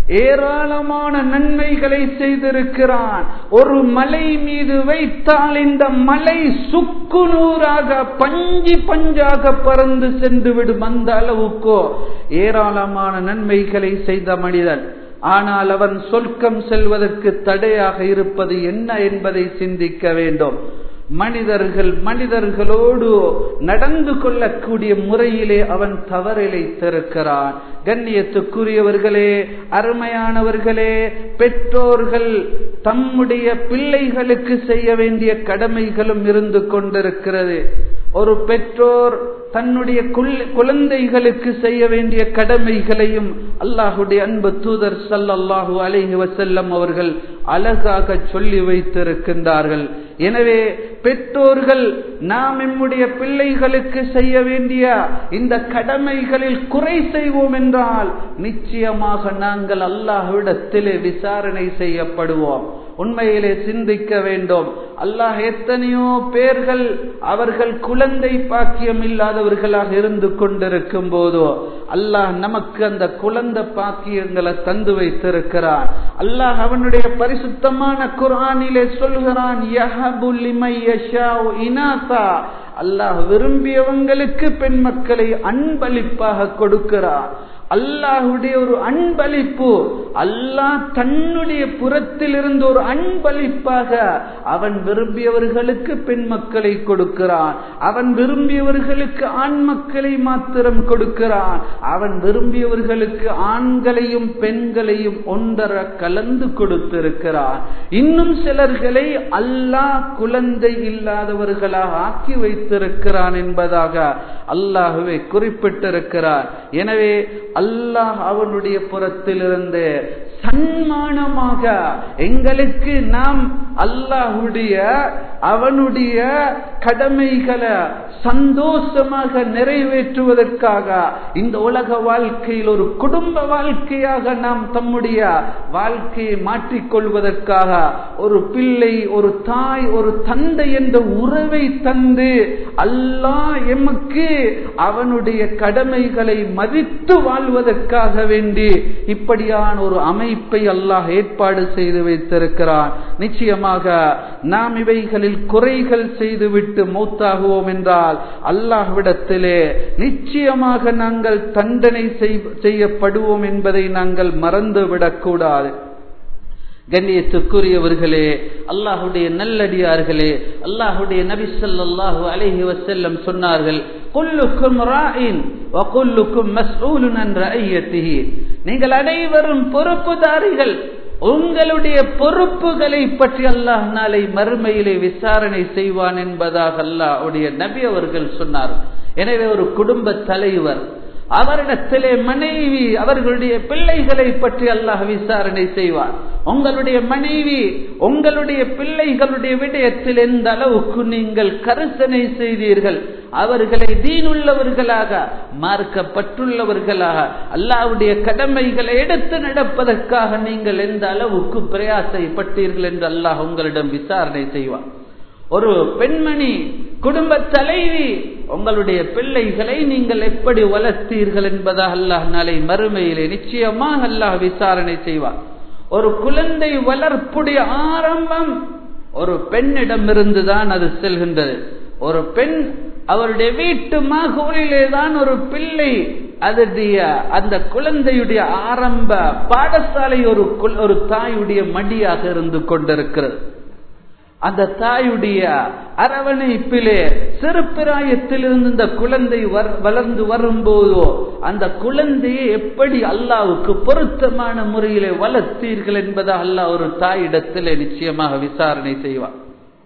ஏராளமான நன்மைகளை செய்திருக்கிறான் ஒரு மலை மீது வைத்தால் இந்த மலை சுக்கு நூறாக பஞ்சி பஞ்சாக பறந்து சென்று விடும் அந்த அளவுக்கோ ஏராளமான நன்மைகளை செய்த மனிதன் ஆனால் அவன் சொர்க்கம் செல்வதற்கு தடையாக இருப்பது என்ன என்பதை சிந்திக்க வேண்டும் மனிதர்கள் மனிதர்களோடு நடந்து கொள்ளக்கூடிய முறையிலே அவன் தவறிழைத்திருக்கிறான் கண்ணியத்துக்குரியவர்களே அருமையானவர்களே பெற்றோர்கள் தம்முடைய பிள்ளைகளுக்கு செய்ய வேண்டிய கடமைகளும் இருந்து கொண்டிருக்கிறது ஒரு பெற்றோர் தன்னுடைய குழந்தைகளுக்கு செய்ய வேண்டிய கடமைகளையும் அல்லாஹுடைய அன்பு தூதர் சல்லல்லாஹு அலைஹி வசல்லம் அவர்கள் அழகாக சொல்லி வைத்திருக்கின்றார்கள் எனவே பெற்றோர்கள் நாம் நம்முடைய பிள்ளைகளுக்கு செய்ய வேண்டிய இந்த கடமைகளில் குறை செய்வோம் என்றால் நிச்சயமாக நாங்கள் அல்லாஹ்விடத்திலே விசாரணை செய்யப்படுவோம் உண்மையிலே சிந்திக்க வேண்டும் அல்லாஹ் எத்தனையோ பேர்கள் அவர்கள் குழந்தை பாக்கியம் இல்லாதவர்களாக இருந்து கொண்டிருக்கும் போதோ அல்லாஹ் நமக்கு அந்த குழந்தை பாக்கியங்களை தந்து வைத்திருக்கிறான் அல்லாஹ் அவனுடைய பரிசுத்தமான குரானிலே சொல்கிறான் அல்லாஹ் விரும்பியவங்களுக்கு பெண் மக்களை அன்பளிப்பாக கொடுக்கிறார் அல்லாஹுடைய ஒரு அன்பளிப்பு அல்லாஹ் தன்னுடைய புறத்தில் இருந்து ஒரு அன்பளிப்பாக அவன் விரும்பியவர்களுக்கு பெண் மக்களை கொடுக்கிறான் அவன் விரும்பியவர்களுக்கு ஆண் மக்களை மாத்திரம் கொடுக்கிறான் அவன் விரும்பியவர்களுக்கு ஆண்களையும் பெண்களையும் ஒன்றர கலந்து கொடுத்திருக்கிறான் இன்னும் சிலர்களை அல்லாஹ் குழந்தை இல்லாதவர்களாக ஆக்கி வைத்திருக்கிறான் என்பதாக அல்லாஹுவை குறிப்பிட்டிருக்கிறார் எனவே அல்லாஹ் அவனுடைய புறத்திலிருந்து சன்மானமாக எங்களுக்கு நாம் அல்லாஹுடைய அவனுடைய கடமைகளை சந்தோஷமாக நிறைவேற்றுவதற்காக இந்த உலக வாழ்க்கையில் ஒரு குடும்ப வாழ்க்கையாக நாம் தம்முடைய வாழ்க்கையை மாற்றிக்கொள்வதற்காக ஒரு பிள்ளை ஒரு தாய் ஒரு தந்தை என்ற உறவை தந்து அல்லாஹ் எமக்கு அவனுடைய கடமைகளை மதித்து வாழ்வதற்காக வேண்டி இப்படியான ஒரு அமைப்பை அல்லாஹ் ஏற்பாடு செய்து வைத்திருக்கிறான் நிச்சயமாக நாம் இவைகளில் குறைகள் செய்துவிட்டு மௌத்தாகுவோம் என்றால் அல்லாஹ்விடத்திலே நிச்சயமாக நாங்கள் தண்டனை செய்யப்படுவோம் என்பதை நாங்கள் மறந்துவிடக்கூடாது கண்ணியத்துக்குரியவர்களே அல்லாஹுடைய நல்லடியார்களே அல்லாஹுடைய நபி ஸல்லல்லாஹு அலைஹி வஸல்லம் சொன்னார்கள் குல்லுக்கும் ராயின் வகுல்லுக்கும் மஸ்ஊலுன் அன் ரஅய்யத்திஹி நீங்கள் அனைவரும் பொறுப்புதாரிகள் உங்களுடைய பொறுப்புகளை பற்றி அல்லாஹ் நாளை மறுமையிலே விசாரணை செய்வான் என்பதாக அல்லாஹ்வுடைய நபி அவர்கள் சொன்னார் எனவே ஒரு குடும்ப தலைவர் அவரிடத்திலே மனைவி அவர்களுடைய பிள்ளைகளை பற்றி அல்லாஹ் விசாரணை செய்வார் உங்களுடைய மனைவி உங்களுடைய பிள்ளைகளுடைய விடயத்தில் எந்த அளவுக்கு நீங்கள் கருசனை செய்தீர்கள் அவர்களை தீனுள்ளவர்களாக மார்க்கப்பட்டுள்ளவர்களாக அல்லாவுடைய கடமைகளை எடுத்து நடப்பதற்காக நீங்கள் எந்த அளவுக்கு பிரயாசைப்பட்டீர்கள் என்று அல்லாஹ் உங்களிடம் விசாரணை செய்வார் ஒரு பெண்மணி குடும்ப தலைவி உங்களுடைய பிள்ளைகளை நீங்கள் எப்படி வளர்த்தீர்கள் என்பதாக அல்லாஹ் நாளை மறுமையிலே நிச்சயமாக அல்லாஹ் விசாரணை செய்வார் ஒரு குழந்தை வளர்ப்புடைய ஆரம்பம் ஒரு பெண்ணிடமிருந்து தான் அது செல்கின்றது ஒரு பெண் அவருடைய வீட்டு மகூரிலே தான் ஒரு பிள்ளை அதனுடைய அந்த குழந்தையுடைய ஆரம்ப பாடசாலை ஒரு ஒரு தாயுடைய மடியாக இருந்து கொண்டிருக்கிறது அந்த தாயுடைய அரவணைப்பிலே சிறுபிராயத்திலிருந்து இந்த குழந்தை வளர்ந்து வரும்போதோ அந்த குழந்தையை எப்படி அல்லாவுக்கு பொருத்தமான முறையிலே வளர்த்தீர்கள் என்பதை அல்லாஹ் ஒரு தாயிடத்திலே நிச்சயமாக விசாரணை செய்வார்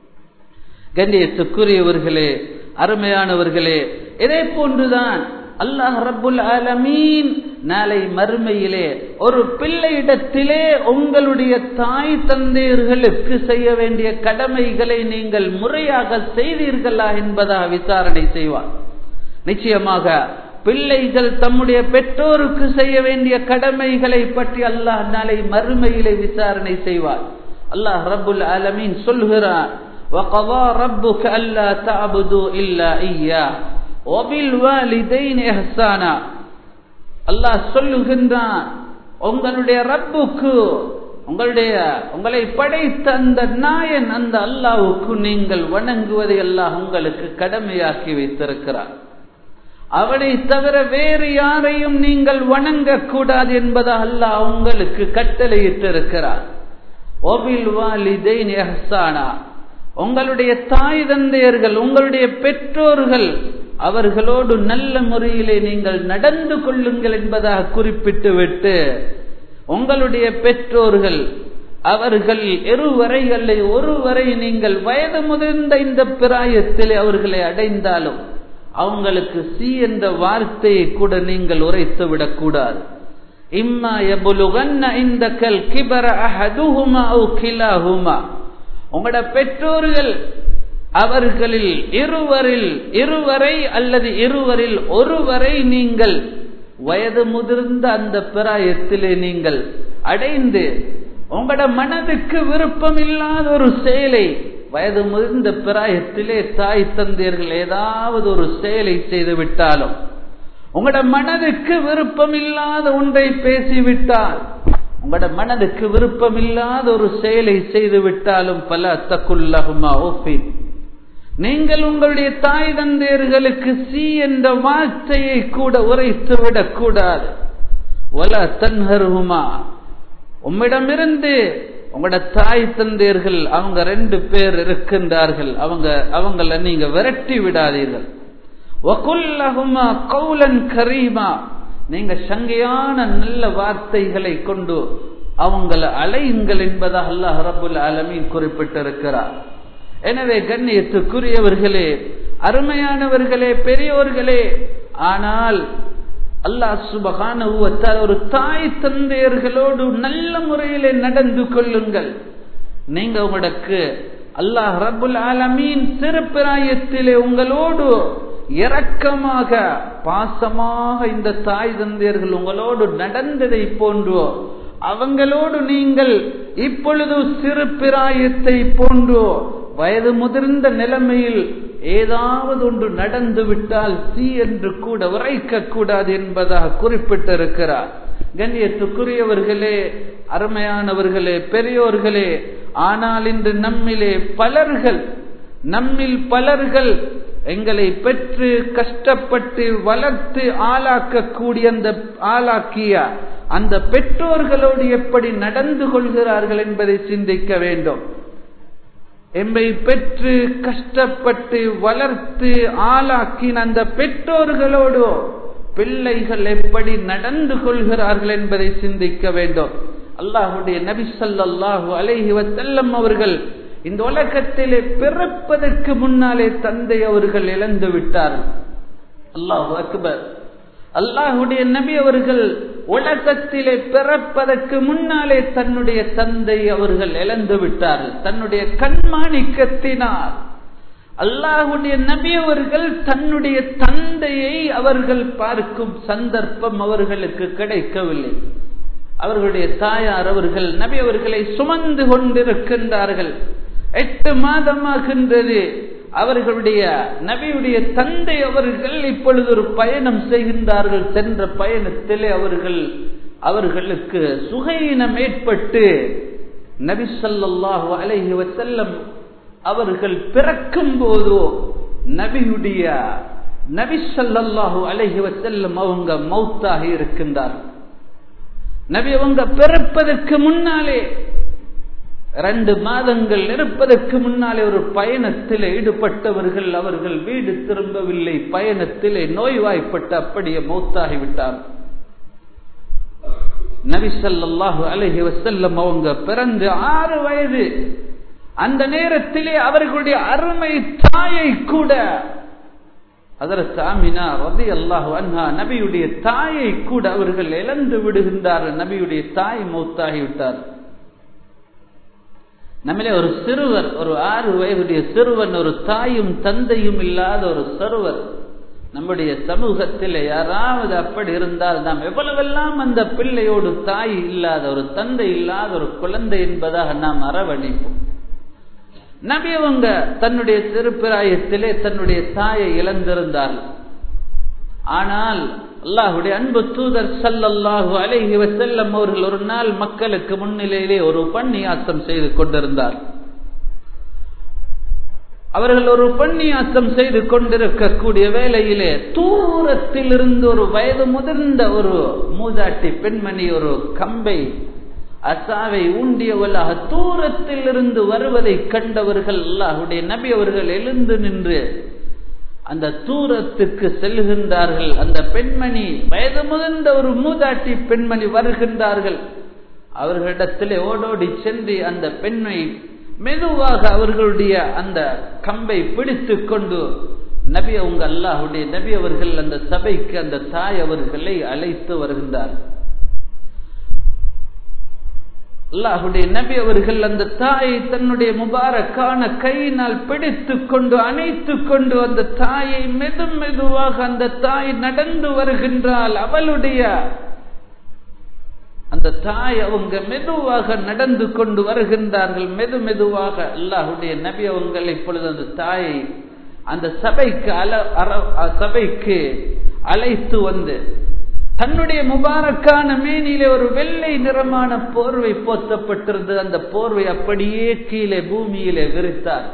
கண்ணியத்துக்குரியவர்களே அருமையானவர்களே இதே போன்றுதான் அல்லாஹ் ரப்புல் ஆலமீன் நாளை மறுமையிலே ஒரு பிள்ளையிடத்திலே உங்களுடைய தாய் தந்தையர்களுக்கு செய்ய வேண்டிய கடமைகளை நீங்கள் முறையாக செய்தீர்களா என்பதா விசாரணை செய்வார் நிச்சயமாக பிள்ளைகள் தம்முடைய பெற்றோருக்கு செய்ய வேண்டிய கடமைகளை பற்றி அல்லாஹ் நாளை மறுமையிலே விசாரணை செய்வார் அல்லாஹ் ரப்புல் ஆலமீன் சொல்கிறார் وقضى ربك ألا تعبدوا إلا إياه وبالوالدين إحسانا அல்லாஹ் சொல்லுகின்றான் உங்களுடைய ரப்புக்கு உங்களுடைய உங்களை படைத்த அந்த நாயன் அந்த அல்லாவுக்கு நீங்கள் வணங்குவதை அல்லாஹ் உங்களுக்கு கடமையாக்கி வைத்திருக்கிறார் அவனை தவிர வேறு யாரையும் நீங்கள் வணங்கக்கூடாது என்பதை அல்லாஹ் உங்களுக்கு கட்டளையிட்டிருக்கிறார் ஒபில் வாலிதைன் எஹ்சானா உங்களுடைய தாய் தந்தையர்கள் உங்களுடைய பெற்றோர்கள் அவர்களோடு நல்ல முறையிலே நீங்கள் நடந்து கொள்ளுங்கள் என்பதாக குறிப்பிட்டு விட்டு உங்களுடைய பெற்றோர்கள் அவர்கள் இருவரைகளை ஒருவரை நீங்கள் வயது முதிர்ந்த இந்த பிராயத்திலே அவர்களை அடைந்தாலும் அவங்களுக்கு சி என்ற வார்த்தையை கூட நீங்கள் உரைத்து விடக்கூடாது இம்மா எபுலுகன்ன இந்த கல் கிபர அஹதுஹுமா அவு கிலாஹுமா உங்களோட பெற்றோர்கள் அவர்களில் இருவரில் இருவரை அல்லது இருவரில் ஒருவரை நீங்கள் வயது முதிர்ந்த அந்த பிராயத்திலே நீங்கள் அடைந்து உங்களோட மனதுக்கு விருப்பம் இல்லாத ஒரு செயலை வயது முதிர்ந்த பிராயத்திலே தாய் தந்தையர்கள் ஏதாவது ஒரு செயலை செய்து விட்டாலும் உங்களோட மனதுக்கு விருப்பம் இல்லாத ஒன்றை பேசிவிட்டால் உங்களோட மனதுக்கு விருப்பம் இல்லாத ஒரு செயலை செய்து விட்டாலும் பல தக்குல்லகுமா ஓபின் நீங்கள் உங்களுடைய தாய் தந்தையர்களுக்கு சி என்ற வார்த்தையை கூட உரைத்து விடக்கூடாது ஒல தன்ஹருமா உம்மிடமிருந்து உங்களோட தாய் தந்தையர்கள் அவங்க ரெண்டு பேர் இருக்கின்றார்கள் அவங்க அவங்கள நீங்க விரட்டி விடாதீர்கள் வகுல்லகுமா கௌலன் கரீமா நீங்க சங்கையான நல்ல வார்த்தைகளை கொண்டு அவங்கள அலையுங்கள் என்பதாக அல்லாஹ் ரபுல் அலமீன் குறிப்பிட்டிருக்கிறார் எனவே கண்ணியத்துக்குரியவர்களே அருமையானவர்களே பெரியோர்களே ஆனால் அல்லாஹ் சுபகான ஒரு தாய் தந்தையர்களோடு நல்ல முறையிலே நடந்து கொள்ளுங்கள் நீங்க உங்களுக்கு அல்லாஹ் ரபுல் ஆலமீன் சிறுபிராயத்திலே உங்களோடு இரக்கமாக பாசமாக இந்த தாய் தந்தையர்கள் உங்களோடு நடந்ததை போன்றோ அவங்களோடு நீங்கள் இப்பொழுது சிறு பிராயத்தை போன்றோ வயது முதிர்ந்த நிலைமையில் ஏதாவது ஒன்று நடந்து விட்டால் சி என்று கூட உரைக்க கூடாது என்பதாக குறிப்பிட்டிருக்கிறார் கண்ணியத்துக்குரியவர்களே அருமையானவர்களே பெரியோர்களே ஆனால் இன்று நம்மிலே பலர்கள் நம்மில் பலர்கள் எங்களை பெற்று கஷ்டப்பட்டு வளர்த்து ஆளாக்கக்கூடிய அந்த ஆளாக்கிய அந்த பெற்றோர்களோடு எப்படி நடந்து கொள்கிறார்கள் என்பதை சிந்திக்க வேண்டும் எம்மை பெற்று கஷ்டப்பட்டு வளர்த்து ஆளாக்கின அந்த பெற்றோர்களோடு பிள்ளைகள் எப்படி நடந்து கொள்கிறார்கள் என்பதை சிந்திக்க வேண்டும் அல்லாஹுடைய நபி ஸல்லல்லாஹு அலைஹி வஸல்லம் அவர்கள் இந்த உலகத்திலே பிறப்பதற்கு முன்னாலே தந்தை அவர்கள் இழந்து விட்டார்கள் அல்லாஹு அக்பர் அல்லாஹுடைய நபி அவர்கள் உலகத்திலே பிறப்பதற்கு முன்னாலே தன்னுடைய தந்தை அவர்கள் இழந்து விட்டார்கள் தன்னுடைய கண்மாணிக்கத்தினால் அல்லாஹுடைய நபி அவர்கள் தன்னுடைய தந்தையை அவர்கள் பார்க்கும் சந்தர்ப்பம் அவர்களுக்கு கிடைக்கவில்லை அவர்களுடைய தாயார் அவர்கள் நபி அவர்களை சுமந்து கொண்டிருக்கின்றார்கள் எட்டு மாதமாகின்றது அவர்களுடைய நபியுடைய தந்தை அவர்கள் இப்பொழுது ஒரு பயணம் செய்கின்றார்கள் சென்ற பயணத்திலே அவர்கள் அவர்களுக்கு சுகையினம் ஏற்பட்டு நபி ஸல்லல்லாஹு அலைஹி வஸல்லம் அவர்கள் பிறக்கும் போதோ நபியுடைய நபி ஸல்லல்லாஹு அலைஹி வஸல்லம் அவங்க மௌத்தாகி இருக்கின்றார் நபி அவங்க பிறப்பதற்கு முன்னாலே ரெண்டு மாதங்கள் இருப்பதற்கு முன்னாலே ஒரு பயணத்தில் ஈடுபட்டவர்கள் அவர்கள் வீடு திரும்பவில்லை பயணத்திலே நோய்வாய்ப்பட்டு அப்படியே மௌத்தாகிவிட்டார் நபிசல்லாஹு அலஹி வசல்லம் அவங்க பிறந்து ஆறு வயது அந்த நேரத்திலே அவர்களுடைய அருமை தாயை கூட அதற்கு ஆமினா ரதி அல்லாஹு அன்ஹா நபியுடைய தாயை கூட அவர்கள் இழந்து விடுகின்றார்கள் நபியுடைய தாய் மௌத்தாகிவிட்டார் நம்மளே ஒரு சிறுவர் ஒரு ஆறு வயதுடைய சிறுவன் ஒரு தாயும் தந்தையும் இல்லாத ஒரு சிறுவர் நம்முடைய சமூகத்தில் யாராவது அப்படி இருந்தால் நாம் எவ்வளவெல்லாம் அந்த பிள்ளையோடு தாய் இல்லாத ஒரு தந்தை இல்லாத ஒரு குழந்தை என்பதாக நாம் அரவணைப்போம் நபி அவங்க தன்னுடைய சிறுபிராயத்திலே தன்னுடைய தாயை இழந்திருந்தார்கள் ஆனால் அல்லாஹுடைய அன்பு தூதர் சல்லல்லாஹு அலைஹி வசல்லம் அவர்கள் ஒரு நாள் மக்களுக்கு முன்னிலையிலே ஒரு பன்னியாசம் செய்து கொண்டிருந்தார் அவர்கள் ஒரு பன்னியாசம் செய்து கொண்டிருக்கக்கூடிய வேளையிலே தூரத்தில் இருந்து ஒரு வயது முதிர்ந்த ஒரு மூதாட்டி பெண்மணி ஒரு கம்பை அசாவை ஊண்டியவளாக தூரத்தில் இருந்து வருவதை கண்டவர்கள் அல்லாஹுடைய நபி அவர்கள் எழுந்து நின்று அந்த தூரத்துக்கு செல்கின்றார்கள் அந்த பெண்மணி வயது முதிர்ந்த ஒரு மூதாட்டி பெண்மணி வருகின்றார்கள் அவர்களிடத்திலே ஓடோடி சென்று அந்த பெண்ணை மெதுவாக அவர்களுடைய அந்த கம்பை பிடித்து கொண்டு நபி அவங்க அல்லாஹுடைய நபி அவர்கள் அந்த சபைக்கு அந்த தாய் அவர்களை அழைத்து வருகின்றார் அல்லாஹுடைய நபி அவர்கள் அந்த தாயை தன்னுடைய முபாரக்கான கையினால் பிடித்து கொண்டு அணைத்து கொண்டு அந்த தாயை மெது மெதுவாக அந்த தாய் நடந்து வருகின்றால் அவளுடைய அந்த தாய் அவங்க மெதுவாக நடந்து கொண்டு வருகின்றார்கள் மெது மெதுவாக அல்லாஹுடைய நபி அவங்கள் இப்பொழுது அந்த தாயை அந்த சபைக்கு அல சபைக்கு அழைத்து வந்து தன்னுடைய முபாரக்கான மேனியிலே ஒரு வெள்ளை நிறமான போர்வை போத்தப்பட்டிருந்தது அந்த போர்வை அப்படியே கீழே பூமியிலே விரித்தார்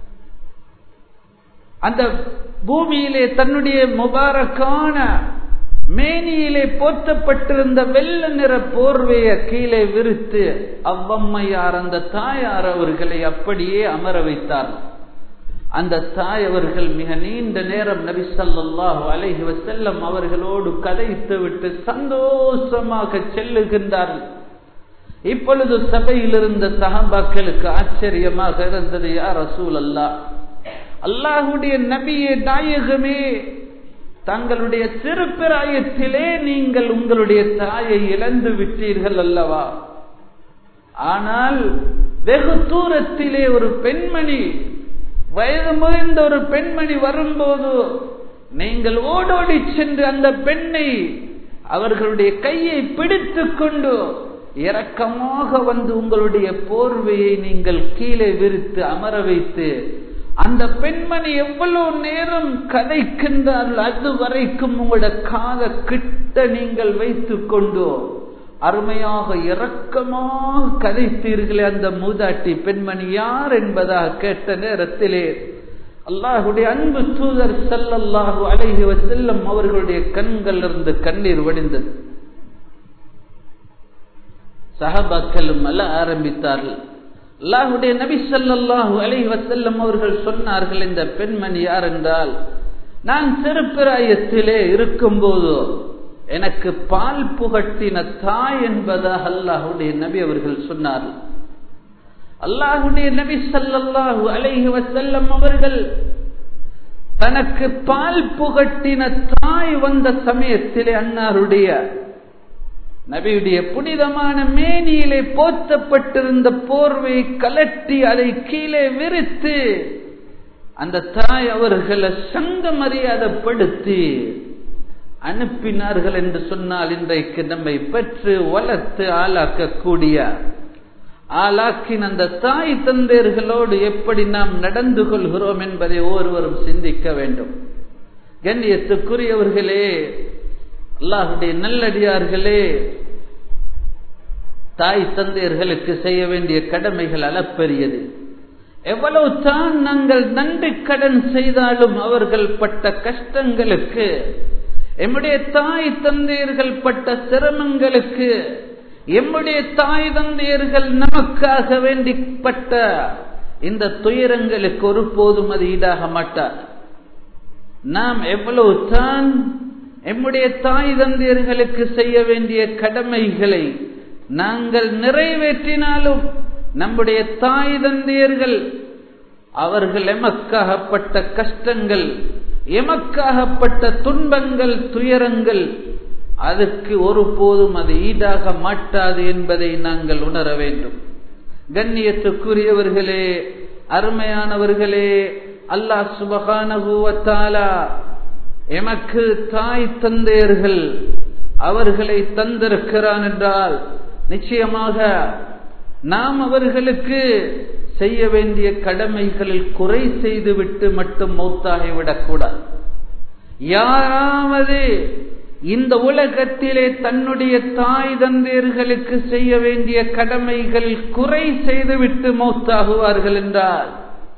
அந்த பூமியிலே தன்னுடைய முபாரக்கான மேனியிலே போத்தப்பட்டிருந்த வெள்ள நிற போர்வையை கீழே விரித்து அவ்வம்மையார் அந்த தாயார் அவர்களை அப்படியே அமர வைத்தார் அந்த தாய் அவர்கள் மிக நீண்ட நேரம் நபி ஸல்லல்லாஹு அலைஹி வஸல்லம் அவர்களோடு கதைத்து விட்டு சந்தோஷமாக செல்லுகின்றார்கள் இப்பொழுது சபையில் இருந்த சஹாபாக்களுக்கு ஆச்சரியமாக இருந்தது யார் ரசூல் அல்லாஹ் அல்லாஹுடைய நபியே நாயகமே தங்களுடைய சிறுபிராயத்திலே நீங்கள் உங்களுடைய தாயை இழந்து விட்டீர்கள் அல்லவா ஆனால் வெகு தூரத்திலே ஒரு பெண்மணி வயது முறிந்த ஒரு பெண்மணி வரும்போது நீங்கள் ஓடோடி சென்று அந்த பெண்ணை அவர்களுடைய கையை பிடித்து கொண்டு இரக்கமாக வந்து உங்களுடைய போர்வையை நீங்கள் கீழே விரித்து அமர வைத்து அந்த பெண்மணி எவ்வளவு நேரம் கதைக்கின்றார்கள் அது வரைக்கும் உங்களோட காத கிட்ட நீங்கள் வைத்துக் கொண்டு அருமையாக இரக்கமாக கதைத்தீர்களே அந்த மூதாட்டி பெண்மணி யார் என்பதாக கேட்ட நேரத்திலே அல்லாஹுடைய அன்பு தூதர் செல்லல்லாஹு அழகி செல்லும் அவர்களுடைய கண்கள் இருந்து கண்ணீர் வடிந்தது சஹபாக்களும் அல்ல ஆரம்பித்தார்கள் அல்லாஹுடைய நபி சல்லாஹு அலை வசல்லம் அவர்கள் சொன்னார்கள் இந்த பெண்மணி யார் என்றால் நான் சிறுபிராயத்திலே இருக்கும்போது எனக்கு பால் புகட்டின தாய் என்பதாக அல்லாஹுடைய நபி அவர்கள் சொன்னார்கள் அல்லாஹுடைய நபி சல்லாஹு அலைஹி வசல்லம் அவர்கள் தனக்கு பால் புகட்டின தாய் வந்த சமயத்திலே அன்னாருடைய நபியுடைய புனிதமான மேனியிலே போத்தப்பட்டிருந்த போர்வை கலட்டி அதை கீழே விரித்து அந்த தாய் அவர்களை சங்க மரியாதைப்படுத்தி அனுப்பினார்கள் என்று சொன்னால் இன்றைக்கு நம்மை பெற்று வளர்த்து ஆளாக்கக்கூடிய ஆளாக்கின் அந்த தாய் தந்தையர்களோடு எப்படி நாம் நடந்து கொள்கிறோம் என்பதை ஒருவரும் சிந்திக்க வேண்டும் கண்ணியத்துக்குரியவர்களே அல்லாஹுடைய நல்லடியார்களே தாய் தந்தையர்களுக்கு செய்ய வேண்டிய கடமைகள் அளப்பெரியது எவ்வளவு தான் நாங்கள் நன்றி கடன் செய்தாலும் அவர்கள் பட்ட கஷ்டங்களுக்கு எம்முடைய தாய் தந்தையர்கள் பட்ட சிரமங்களுக்கு எம்முடைய தாய் தந்தையர்கள் நமக்காக வேண்டிப்பட்ட இந்த துயரங்களுக்கு ஒருபோதும் அது ஈடாக மாட்டார் நாம் எவ்வளவு தான் எம்முடைய தாய் தந்தையர்களுக்கு செய்ய வேண்டிய கடமைகளை நாங்கள் நிறைவேற்றினாலும் நம்முடைய தாய் தந்தையர்கள் அவர்கள் எமக்காகப்பட்ட கஷ்டங்கள் எமக்காகப்பட்ட துன்பங்கள் துயரங்கள் அதுக்கு ஒருபோதும் அது ஈடாக மாட்டாது என்பதை நாங்கள் உணர வேண்டும் கண்ணியத்துக்குரியவர்களே அருமையானவர்களே அல்லாஹ் சுபகானகுவத்தாலா எமக்கு தாய் தந்தையர்கள் அவர்களை தந்திருக்கிறான் என்றால் நிச்சயமாக நாம் அவர்களுக்கு செய்ய வேண்டிய கடமைகளில் குறை செய்துவிட்டு மட்டும் மௌத்தாகிவிடக்கூடாது யாராவது இந்த உலகத்திலே தன்னுடைய தாய் தந்தையர்களுக்கு செய்ய வேண்டிய கடமைகள் குறை செய்துவிட்டு மௌத்தாகுவார்கள் என்றால்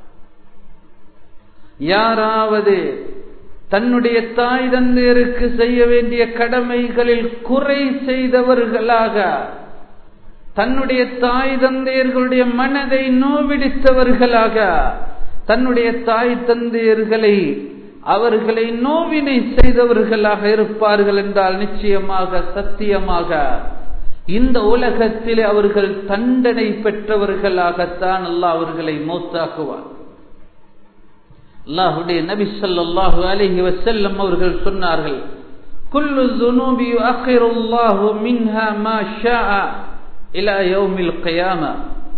யாராவது தன்னுடைய தாய் தந்தையருக்கு செய்ய வேண்டிய கடமைகளில் குறை செய்தவர்களாக தன்னுடைய தாய் தந்தையர்களுடைய மனதை நோவிடித்தவர்களாக தன்னுடைய தாய் தந்தையர்களை அவர்களை நோவினை செய்தவர்களாக இருப்பார்கள் என்றால் நிச்சயமாக சத்தியமாக இந்த உலகத்திலே அவர்கள் தண்டனை பெற்றவர்களாகத்தான் அல்லாஹ் அவர்களை மௌத்தாக்குவார் அல்லாஹுடைய நபி ஸல்லல்லாஹு அலைஹி வஸல்லம் அவர்கள் சொன்னார்கள் குல்லு ذنوب يؤخر الله منها ما شاء الى يوم القيامه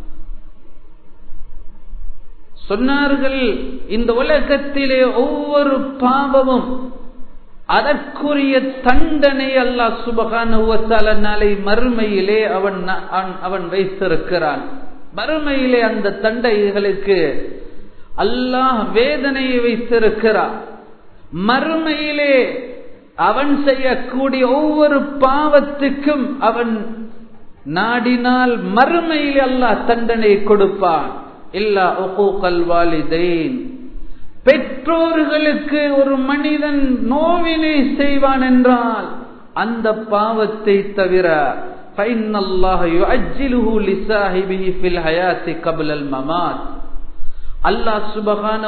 சொன்னார்கள் இந்த உலகத்திலே ஒவ்வொரு பாவமும் அதற்குரிய தண்டனை அல்லாஹ் சுபகான நாளை மறுமையிலே அவன் அவன் வைத்திருக்கிறான் மறுமையிலே அந்த தண்டைகளுக்கு அல்லாஹ் வேதனையை வைத்திருக்கிறான் மறுமையிலே அவன் செய்யக்கூடிய ஒவ்வொரு பாவத்துக்கும் அவன் நாடினால் மறுமையில் அல்லாஹ் தண்டனை கொடுப்பான் இல்லா ஒகூக்கல் வாலிதைன் பெற்றோர்களுக்கு ஒரு மனிதன் நோவினை செய்வான் என்றால் அந்த பாவத்தை தவிர அல்லாஹ் சுபகான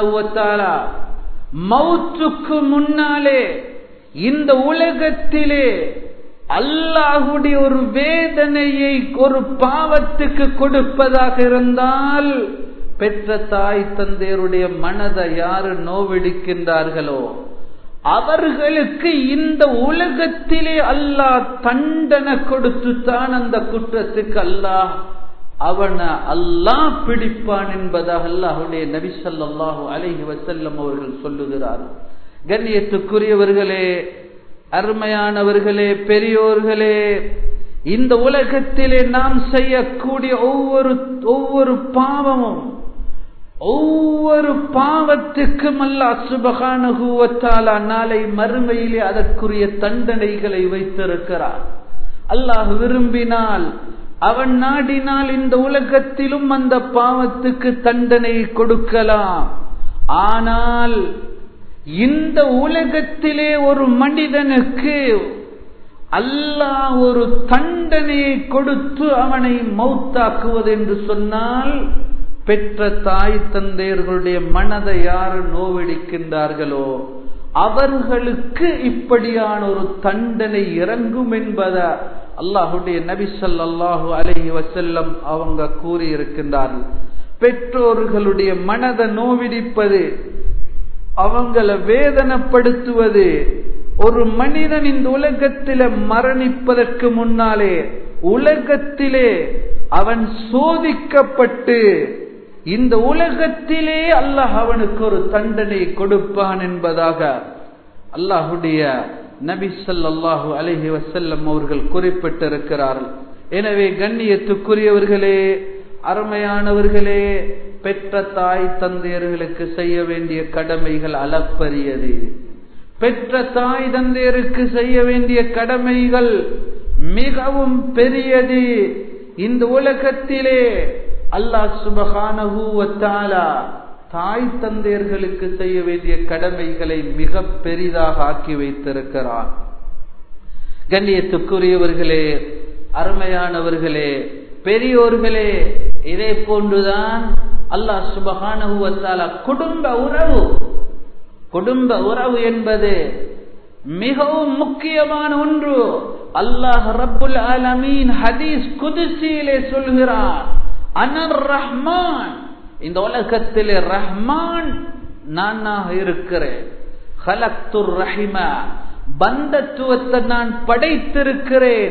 மௌத்துக்கு முன்னாலே இந்த உலகத்திலே அல்லாஹுடைய ஒரு வேதனையை ஒரு பாவத்துக்கு கொடுப்பதாக இருந்தால் பெற்ற தாய் தந்தையருடைய மனதை யாரு நோவெடுக்கின்றார்களோ அவர்களுக்கு இந்த உலகத்திலே அல்லாஹ் தண்டனை கொடுத்துத்தான் அந்த குற்றத்துக்கு அல்லாஹ் அவனை அல்லாஹ் பிடிப்பான் என்பதாக அல்லாஹுடைய நபி ஸல்லல்லாஹு அலைஹி வஸல்லம் அவர்கள் சொல்லுகிறார் கண்ணியத்துக்குரியவர்களே அருமையானவர்களே பெரியோர்களே இந்த உலகத்திலே நாம் செய்யக்கூடிய ஒவ்வொரு ஒவ்வொரு பாவமும் ஒவ்வொரு பாவத்துக்கும் அல்லாஹ் சுபகானுகுவத்தாலா நாளை மறுமையிலே அதற்குரிய தண்டனைகளை வைத்திருக்கிறார் அல்லாஹ் விரும்பினால் அவன் நாடினால் இந்த உலகத்திலும் அந்த பாவத்துக்கு தண்டனை கொடுக்கலாம் ஆனால் இந்த உலகத்திலே ஒரு மனிதனுக்கு அல்லாஹ் ஒரு தண்டனையை கொடுத்து அவனை மௌத்தாக்குவது என்று சொன்னால் பெற்ற தாய் தந்தையர்களுடைய மனதை யார் நோவெடிக்கின்றார்களோ அவர்களுக்கு இப்படியான ஒரு தண்டனை இறங்கும் என்பத அல்லாஹுடைய நபி ஸல்லல்லாஹு அலைஹி வஸல்லம் அவங்க கூறி இருக்கின்றார்கள் பெற்றோர்களுடைய மனதை நோவிடிப்பது அவங்கள வேதனைப்படுத்துவது ஒரு மனிதன் இந்த உலகத்தில மரணிப்பதற்கு முன்னாலே உலகத்திலே அவன் சோதிக்கப்பட்டு இந்த உலகத்திலே அல்லாஹ் அவனுக்கு ஒரு தண்டனை கொடுப்பான் என்பதாக அல்லாஹுடைய நபி ஸல்லல்லாஹு அலைஹி வஸல்லம் அவர்கள் குறிப்பிட்டிருக்கிறார்கள் எனவே கண்ணியத்துக்குரியவர்களே அருமையானவர்களே பெற்ற தாய் தந்தையர்களுக்கு செய்ய வேண்டிய கடமைகள் அளப்பரியது பெற்ற தாய் தந்தையருக்கு செய்ய வேண்டிய கடமைகள் மிகவும் பெரியது இந்த உலகத்திலே அல்லாஹ் சுபஹானஹு வத்தாலா தாய் தந்தையர்களுக்கு செய்ய வேண்டிய கடமைகளை மிக பெரிதாக ஆக்கி வைத்திருக்கிறார் கண்ணியத்துக்குரியவர்களே அருமையானவர்களே பெரியோர்களே இதே போன்றுதான் அல்லாஹ் சுபஹானஹு வத்தாலா குடும்ப உறவு குடும்ப உறவு என்பது மிகவும் முக்கியமான ஒன்று அல்லாஹ் ரப்புல் ஆலமீன் ஹதீஸ் குதிசியிலே சொல்கிறார் அனர் ரஹ்மான் இந்த உலகத்திலே ரஹ்மான் நானாக இருக்கிறேன் ஹலக்துர் ரஹிம பந்தத்துவத்தை நான் படைத்திருக்கிறேன்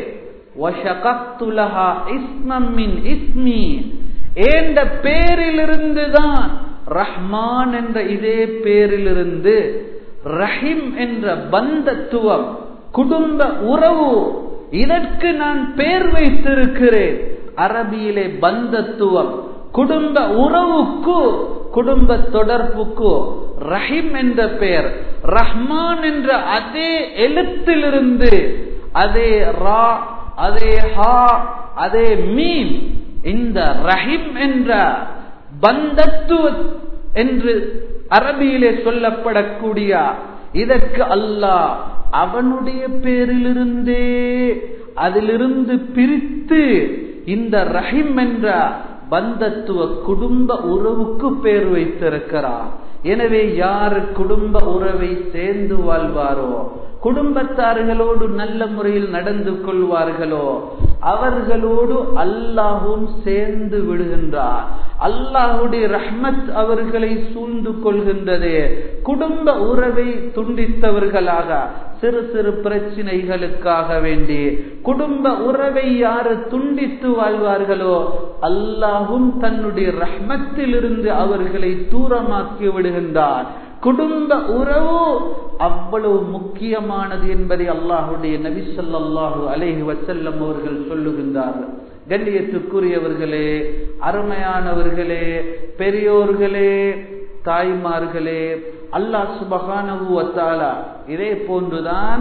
இஸ்மி ஏந்த பேரிலிருந்துதான் ரஹ்மான் என்ற இதே பேரிலிருந்து ரஹிம் என்ற பந்தத்துவம் குடும்ப உறவு இதற்கு நான் பேர் வைத்திருக்கிறேன் அரபியிலே பந்தத்துவம் குடும்ப உறவுக்கு குடும்ப தொடர்புக்கு ரஹிம் என்ற பெயர் ரஹ்மான் என்ற அதே எழுத்திலிருந்து அதே ரா அதே ஹா அதே மீன் இந்த ரஹிம் என்ற பந்தத்துவ என்று அரபியிலே சொல்லப்படக்கூடிய இதற்கு அல்லாஹ் அவனுடைய பேரிலிருந்தே அதிலிருந்து பிரித்து இந்த ரஹிம் என்ற பந்தத்துவ குடும்ப உறவுக்கு பேர் வைத்திருக்கிறார் எனவே யார் குடும்ப உறவை சேர்ந்து வாழ்வாரோ குடும்பத்தார்களோடு நல்ல முறையில் நடந்து கொள்வார்களோ அவர்களோடு அல்லாஹும் சேர்ந்து விடுகின்றார் அல்லாஹுடைய ரஹ்மத் அவர்களை சூழ்ந்து கொள்கின்றது குடும்ப உறவை துண்டித்தவர்களாக சிறு சிறு பிரச்சனைகளுக்காக வேண்டி குடும்ப உறவை யாரு துண்டித்து வாழ்வார்களோ அல்லாஹும் தன்னுடைய ரஹ்மத்தில் இருந்து அவர்களை தூரமாக்கி விடுகின்றார் குடும்ப உறவு அவ்வளவு முக்கியமானது என்பதை அல்லாஹுடைய நபி சொல்லாஹு அலேஹி வசல்லம் அவர்கள் சொல்லுகின்றார்கள் கண்ணியத்துக்குரியவர்களே அருமையானவர்களே பெரியோர்களே தாய்மார்களே அல்லாஹ் சுபகானவுவத்தாலா இதே போன்றுதான்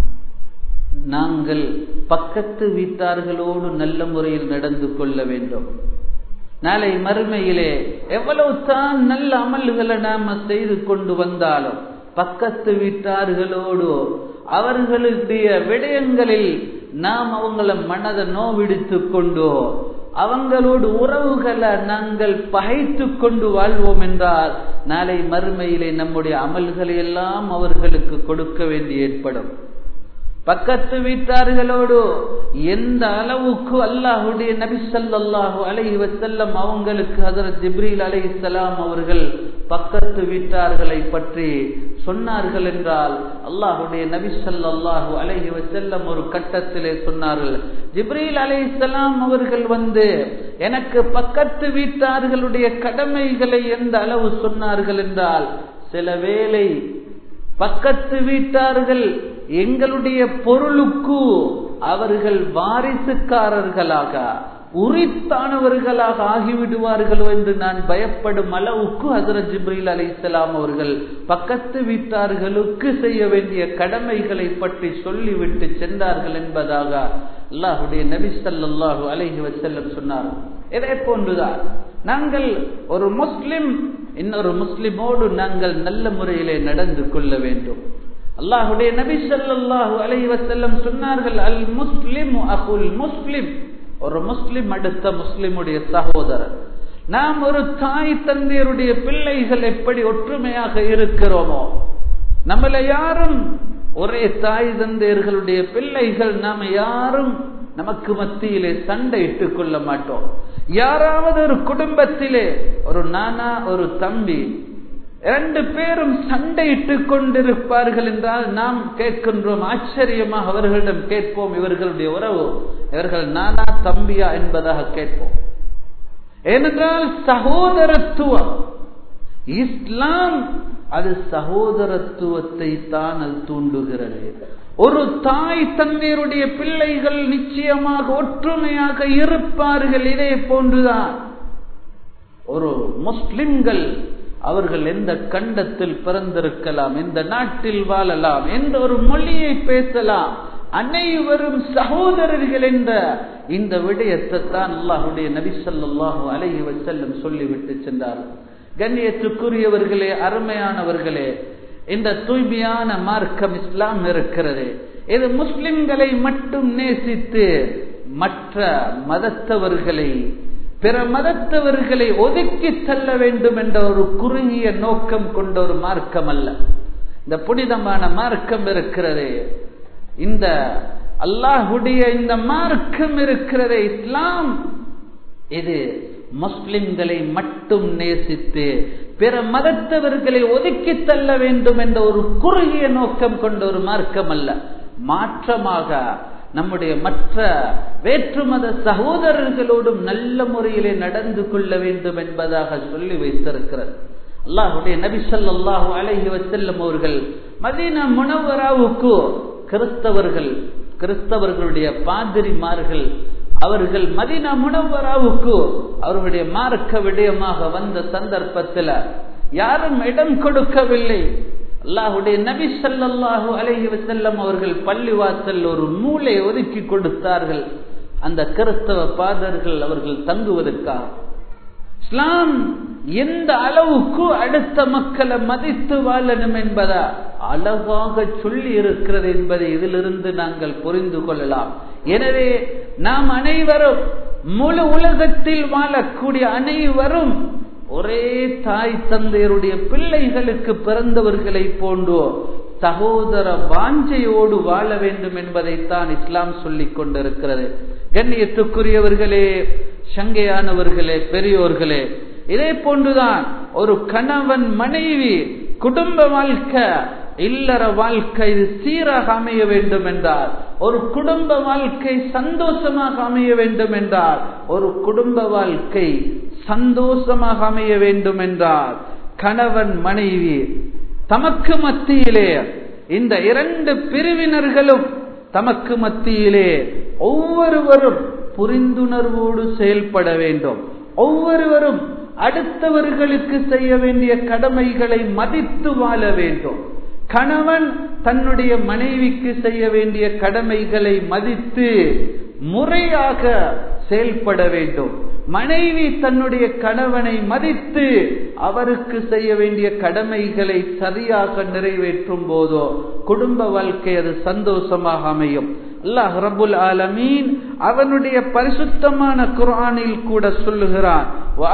நாங்கள் பக்கத்து வீட்டார்களோடு நல்ல முறையில் நடந்து கொள்ள வேண்டும் நாளை மறுமையிலே எவ்வளவு தான் நல்ல அமல்களை நாம செய்து கொண்டு வந்தாலும் பக்கத்து வீட்டார்களோடு அவர்களுடைய விடயங்களில் நாம் அவங்கள மனதை நோவிடித்து கொண்டோ அவங்களோடு உறவுகளை நாங்கள் பகைத்து கொண்டு வாழ்வோம் என்றால் நாளை மறுமையிலே நம்முடைய அமல்களை எல்லாம் அவர்களுக்கு கொடுக்க வேண்டி ஏற்படும் பக்கத்து வீட்டார்களோடு எந்த அளவுக்கு அல்லாஹுடைய நபி ஸல்லல்லாஹு அலைஹி வஸல்லம் அவங்களுக்கு ஹஜரத் ஜிப்ரீல் அலைஹிஸ்ஸலாம் அவர்கள் பக்கத்து வீட்டார்களை பற்றி சொன்னார்கள் என்றால் அல்லாஹுடைய நபி ஸல்லல்லாஹு அலைஹி வஸல்லம் ஒரு கட்டத்திலே சொன்னார்கள் ஜிப்ரீல் அலைஹிஸ்ஸலாம் அவர்கள் வந்து எனக்கு பக்கத்து வீட்டார்களுடைய கடமைகளை எந்த அளவு சொன்னார்கள் என்றால் சில வேளை பக்கத்து வீட்டார்கள் எங்களுடைய பொருளுக்கு அவர்கள் வாரிசுக்காரர்களாக உரித்தானவர்களாக ஆகிவிடுவார்களோ என்று நான் பயப்படும் அளவுக்கு ஹசரத் ஜிப்ரீல் அலைஹிஸ்ஸலாம் அவர்கள் பக்கத்து வீட்டார்களுக்கு செய்ய வேண்டிய கடமைகளை பற்றி சொல்லிவிட்டு சென்றார்கள் என்பதாக அல்லாஹுடைய நபி ஸல்லல்லாஹு அலைஹி வஸல்லம் சொன்னார் இதே போன்றுதான் நாங்கள் ஒரு முஸ்லிம் இன்னொரு முஸ்லிமோடு நாங்கள் நல்ல முறையிலே நடந்து கொள்ள வேண்டும் அல்லாஹுடைய நபி ஸல்லல்லாஹு அலைஹி வஸல்லம் சொன்னார்கள் அல் முஸ்லிம் அகுல் முஸ்லிம் ஒரு முஸ்லிம் அடுத்த முஸ்லிமுடைய சகோதரர் நாம் ஒரு தாய் தந்தையருடைய பிள்ளைகள் எப்படி ஒற்றுமையாக இருக்கிறோமோ நம்மள யாரும் ஒரே தாய் தந்தையர்களுடைய பிள்ளைகள் நாம யாரும் நமக்கு மத்தியிலே சண்டை இட்டுக் கொள்ள மாட்டோம் யாராவது ஒரு குடும்பத்திலே ஒரு நானா ஒரு தம்பி இரண்டு பேரும் சண்டையிட்டுக் கொண்டிருப்பார்கள் என்றால் நாம் கேட்கின்றோம் ஆச்சரியமாக அவர்களிடம் கேட்போம் இவர்களுடைய உறவு இவர்கள் நானா தம்பியா என்பதாக கேட்போம் ஏனென்றால் சகோதரத்துவம் இஸ்லாம் அது சகோதரத்துவத்தை தான் அது தூண்டுகிறது ஒரு தாய் தந்தையருடைய பிள்ளைகள் நிச்சயமாக ஒற்றுமையாக இருப்பார்கள் இதே போன்றுதான் ஒரு முஸ்லிம்கள் அவர்கள் எந்த கண்டத்தில் பிறந்திருக்கலாம் எந்த நாட்டில் வாழலாம் எந்த ஒரு மொழியை பேசலாம் அனைவரும் சகோதரர்கள் என்ற இந்த விடயத்தை தான் அல்லாஹுடைய நபி ஸல்லல்லாஹு அலைஹி வஸல்லம் சொல்லிவிட்டு சென்றார் கண்ணியத்துக்குரியவர்களே அருமையானவர்களே இந்த தூய்மையான மார்க்கம் இஸ்லாம் இருக்கிறது இது முஸ்லிம்களை மட்டும் நேசித்து மற்ற மதத்தவர்களை பிற மதத்தவர்களை ஒதுக்கி தள்ள வேண்டும் என்ற ஒரு குறுகிய நோக்கம் கொண்ட ஒரு மார்க்கம் அல்ல இந்த புனிதமான மார்க்கம் இருக்கிறது இந்த அல்லாஹுடைய இந்த மார்க்கம் இருக்கிறது இஸ்லாம் இது முஸ்லிம்களை மட்டும் நேசித்து பிற மதத்தவர்களை ஒதுக்கி தள்ள வேண்டும் என்ற ஒரு குறுகிய நோக்கம் கொண்ட ஒரு மார்க்கம் அல்ல மாற்றமாக நம்முடைய மற்ற வேற்றுமத சகோதரர்களோடும் நல்ல முறையிலே நடந்து கொள்ள வேண்டும் என்பதாக சொல்லி வைத்திருக்கிறது அல்லாஹுடைய நபி ஸல்லல்லாஹு அலைஹி வஸல்லம் அவர்கள் மதீனா முனவராவுக்கு கிறிஸ்தவர்கள் கிறிஸ்தவர்களுடைய பாதிரிமார்கள் அவர்கள் மதீனா முனவராவுக்கு அவர்களுடைய மார்க்க விடயமாக வந்த சந்தர்ப்பத்தில் யாரும் இடம் கொடுக்கவில்லை அல்லாஹுடைய நபி ஸல்லல்லாஹு அலைஹி வஸல்லம் அவர்கள் பள்ளிவாசல் ஒரு மூளை ஒதுக்கி கொடுத்தார்கள் அந்த கிறிஸ்தவ பாதர்கள் அவர்கள் தங்குவதற்காக இஸ்லாம் எந்த அளவுக்கு அடுத்த மக்களை மதித்து வாழணும் என்பதா அழகாக சொல்லி இருக்கிறது என்பதை இதிலிருந்து நாங்கள் புரிந்து கொள்ளலாம் எனவே நாம் அனைவரும் முழு உலகத்தில் வாழக்கூடிய அனைவரும் ஒரே தாய் தந்தையருடைய பிள்ளைகளுக்கு பிறந்தவர்களை போன்றோ சகோதர வாஞ்சையோடு வாழ வேண்டும் என்பதைத்தான் இஸ்லாம் சொல்லிக் கொண்டிருக்கிறது கண்ணியத்துக்குரியவர்களே சங்கையானவர்களே பெரியோர்களே இதே போன்றுதான் ஒரு கணவன் மனைவி குடும்ப வாழ்க்கை இல்லற வாழ்க்கை இது சீராக அமைய வேண்டும் என்றால் ஒரு குடும்ப வாழ்க்கை சந்தோஷமாக அமைய வேண்டும் என்றால் ஒரு குடும்ப வாழ்க்கை சந்தோஷமாக அமைய வேண்டும் என்றால் கணவன் மனைவி தமக்கு மத்தியிலே இந்த இரண்டு பிரிவினர்களும் தமக்கு மத்தியிலே ஒவ்வொருவரும் புரிந்துணர்வோடு செயல்பட வேண்டும் ஒவ்வொருவரும் அடுத்தவர்களுக்கு செய்ய வேண்டிய கடமைகளை மதித்து வாழ வேண்டும் கணவன் தன்னுடைய மனைவிக்கு செய்ய வேண்டிய கடமைகளை மதித்து முறையாக செயல்பட வேண்டும் மனைவி தன்னுடைய கணவனை மதித்து அவருக்கு செய்ய வேண்டிய கடமைகளை சரியாக நிறைவேற்றும் போதோ குடும்ப வாழ்க்கை அது சந்தோஷமாக அமையும் அல்லாஹ் ரபுல் ஆலமீன் அவனுடைய பரிசுத்தமான குரானில் கூட சொல்லுகிறான்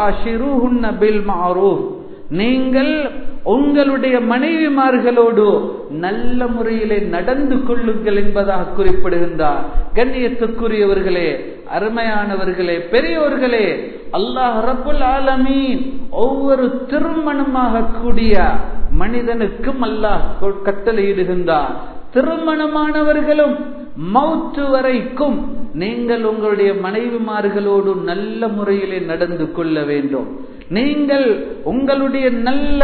நீங்கள் உங்களுடைய மனைவிமார்களோடு நல்ல முறையிலே நடந்து கொள்ளுங்கள் என்பதாக குறிப்பிடுகின்றார் கண்ணியத்துக்குரியவர்களே அருமையானவர்களே பெரியோர்களே அல்லாஹ் ரபுல் ஆலமீன் ஒவ்வொரு திருமணமாக கூடிய மனிதனுக்கும் அல்லாஹ் கட்டளையிடுகின்றார் திருமணமானவர்களும் மௌத்து வரைக்கும் நீங்கள் உங்களுடைய மனைவிமார்களோடு நல்ல முறையிலே நடந்து கொள்ள வேண்டும் நீங்கள் உங்களுடைய நல்ல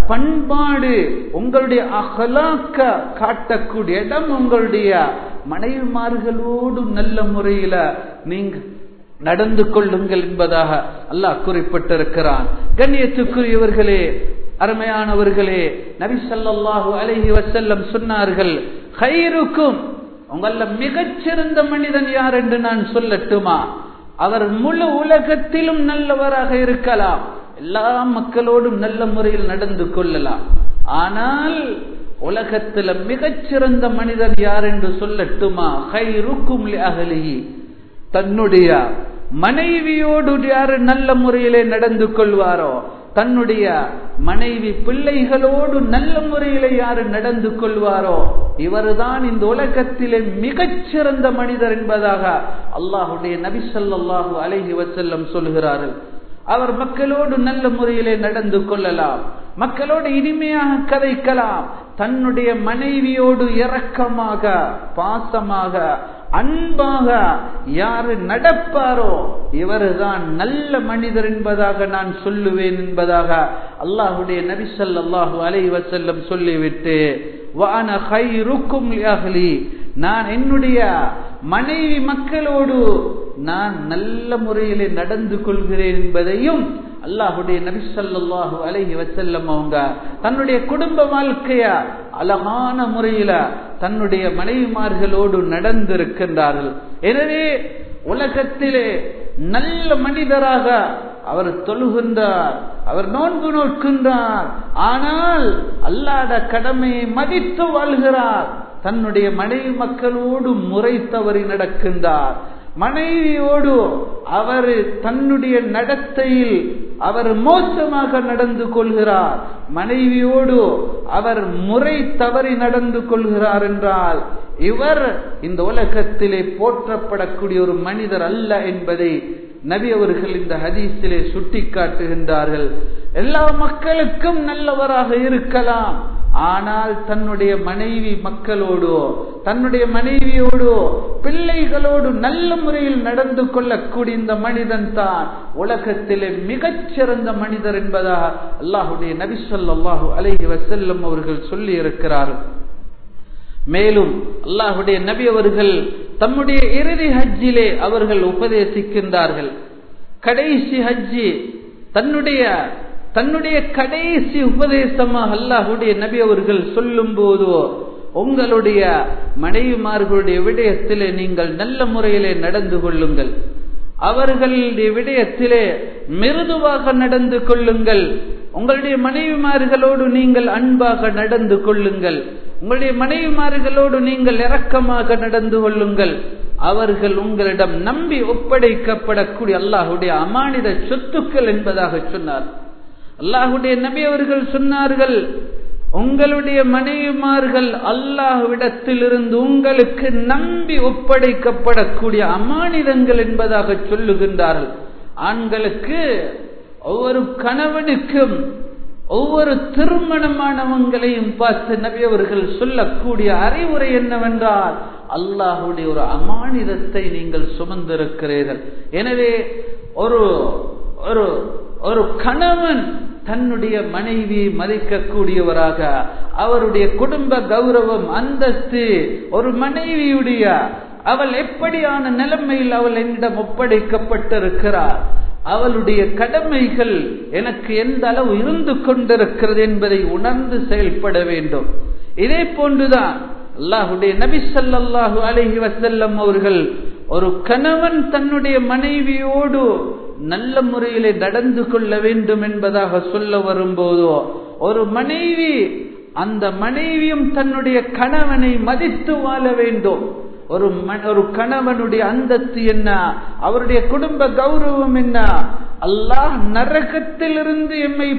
பண்பாடு உங்களுடைய அகலாக்க காட்டக்கூடிய இடம் உங்களுடைய மனைவிமார்களோடு நல்ல முறையில நீங்க நடந்து கொள்ளுங்கள் என்பதாக அல்லாஹ் குறிப்பிட்டிருக்கிறான் கண்ணியத்துக்குரியவர்களே அருமையானவர்களே நபி ஸல்லல்லாஹு அலைஹி வஸல்லம் சொன்னார்கள் ஹைருக்கும் உங்கள மிகச்சிறந்த மனிதன் யார் என்று நான் சொல்லட்டுமா அவர் முழு உலகத்திலும் நல்லவராக இருக்கலாம் எல்லா மக்களோடும் நல்ல முறையில் நடந்து கொள்ளலாம் ஆனால் உலகத்துல மிகச்சிறந்த மனிதன் யார் என்று சொல்லட்டுமா ஹைருக்கும் அகலிஹி தன்னுடைய மனைவியோடு யாரு நல்ல முறையிலே நடந்து கொள்வாரோ தன்னுடைய மனைவி பிள்ளைகளோடு நல்ல முறையிலே யாரு நடந்து கொள்வாரோ இவர்தான் இந்த உலகத்திலே மிகச்சிறந்த மனிதர் என்பதாக அல்லாஹுடைய நபி ஸல்லல்லாஹு அலைஹி வஸல்லம் சொல்கிறார்கள் அவர் மக்களோடு நல்ல முறையிலே நடந்து கொள்ளலாம் மக்களோடு இனிமையாக கதைக்கலாம் தன்னுடைய மனைவியோடு இரக்கமாக பாசமாக அன்பாக யாரு நடப்பாரோ இவர்தான் நல்ல மனிதர் என்பதாக நான் சொல்லுவேன் என்பதாக அல்லாஹுடைய நபி ஸல்லல்லாஹு அலைஹி வஸல்லம் சொல்லிவிட்டு வான ஹைருக்கும் அஹ்லி நான் என்னுடைய மனைவி மக்களோடு நான் நல்ல முறையிலே நடந்து கொள்கிறேன் என்பதையும் அல்லாஹுடைய நபி ஸல்லல்லாஹு அலைஹி வஸல்லம் அவங்க தன்னுடைய குடும்ப வாழ்க்கைய அழகான முறையில தன்னுடைய மனைவிமார்களோடு நடந்திருக்கின்றார்கள் எனவே உலகத்திலே நல்ல மனிதராக அவர் தொழுகின்றார் அவர் நோன்பு நோக்கின்றார் ஆனால் அல்லாத கடமையை மதித்து வாழ்கிறார் தன்னுடைய மனைவி மக்களோடு முறை தவறி நடக்கின்றார் மனைவியோடு அவர் தன்னுடைய நடத்தையில் அவர் மோசமாக நடந்து கொள்கிறார் மனைவியோடு அவர் முறை தவறி நடந்து கொள்கிறார் என்றால் இவர் இந்த உலகத்திலே போற்றப்படக்கூடிய ஒரு மனிதர் அல்ல என்பதை நபி அவர்கள் இந்த ஹதீஸிலே சுட்டி காட்டுகின்றார்கள் எல்லா மக்களுக்கும் நல்லவராக இருக்கலாம் ஆனால் தன்னுடைய மனைவி மக்களோடு தன்னுடைய மனைவியோடு பிள்ளைகளோடு நல்ல முறையில் நடந்து கொள்ளக்கூடிய இந்த மனிதன் தான் உலகத்திலே மிகச்சிறந்த மனிதர் என்பதாக அல்லாஹுடைய நபி சொல்லாஹு அலைஹி வசல்லம் அவர்கள் சொல்லி இருக்கிறார்கள் மேலும் அல்லாஹுடைய நபி அவர்கள் தம்முடைய இறுதி ஹஜ்ஜிலே அவர்கள் உபதேசிக்கின்றார்கள் கடைசி ஹஜ்ஜி தன்னுடைய தன்னுடைய கடைசி உபதேசமாக அல்லாஹுடைய நபி அவர்கள் சொல்லும் போதோ உங்களுடைய மனைவிமார்களுடைய விடயத்திலே நீங்கள் நல்ல முறையிலே நடந்து கொள்ளுங்கள் அவர்களுடைய விடயத்திலே மிருதுவாக நடந்து கொள்ளுங்கள் உங்களுடைய மனைவிமார்களோடு நீங்கள் அன்பாக நடந்து கொள்ளுங்கள் உங்களுடைய மனைவிமார்களோடு நீங்கள் இரக்கமாக நடந்து கொள்ளுங்கள் அவர்கள் உங்களிடம் நம்பி ஒப்படைக்கப்படக்கூடிய அல்லாஹுடைய அமானித சொத்துக்கள் என்பதாக சொன்னார் அல்லாஹுடைய நபி அவர்கள் சொன்னார்கள் உங்களுடைய மனைவிமார்கள் அல்லாஹ்விடத்தில் இருந்து உங்களுக்கு நம்பி ஒப்படைக்கப்படக்கூடிய அமானிதங்கள் என்பதாக சொல்லுகின்றார்கள் ஆண்களுக்கு ஒவ்வொரு கணவனுக்கும் ஒவ்வொரு திருமணமானவங்களையும் பார்த்து நபி அவர்கள் சொல்லக்கூடிய அறிவுரை என்னவென்றால் அல்லாஹுடைய ஒரு அமானிதத்தை நீங்கள் சுமந்திருக்கிறீர்கள் எனவே ஒரு ஒரு ஒரு கணவன் தன்னுடைய மனைவியை மதிக்கக்கூடியவராக அவருடைய குடும்ப கௌரவம் அந்தஸ்து ஒரு மனைவியுடைய அவள் எப்படியான நிலைமையில் அவள் என்னிடம் ஒப்படைக்கப்பட்டிருக்கிறார் அவளுடைய கடமைகள் எனக்கு எந்த அளவு இருந்து கொண்டிருக்கிறது என்பதை உணர்ந்து செயல்பட வேண்டும் இதே போன்றுதான் அல்லாஹுடைய நபி ஸல்லல்லாஹு அலைஹி வஸல்லம் அவர்கள் ஒரு கணவன் தன்னுடைய மனைவியோடு நல்ல முறையிலே நடந்து கொள்ள வேண்டும் என்பதாக சொல்ல வரும்போதோ ஒரு மனைவி அந்த மனைவியும் தன்னுடைய கணவனை மதித்து வாழ வேண்டும் ஒரு ஒரு கணவனுடைய அந்தத்து என்ன அவருடைய குடும்ப கௌரவம் என்ன அல்லாஹ் நரகத்திலிருந்து எம்மை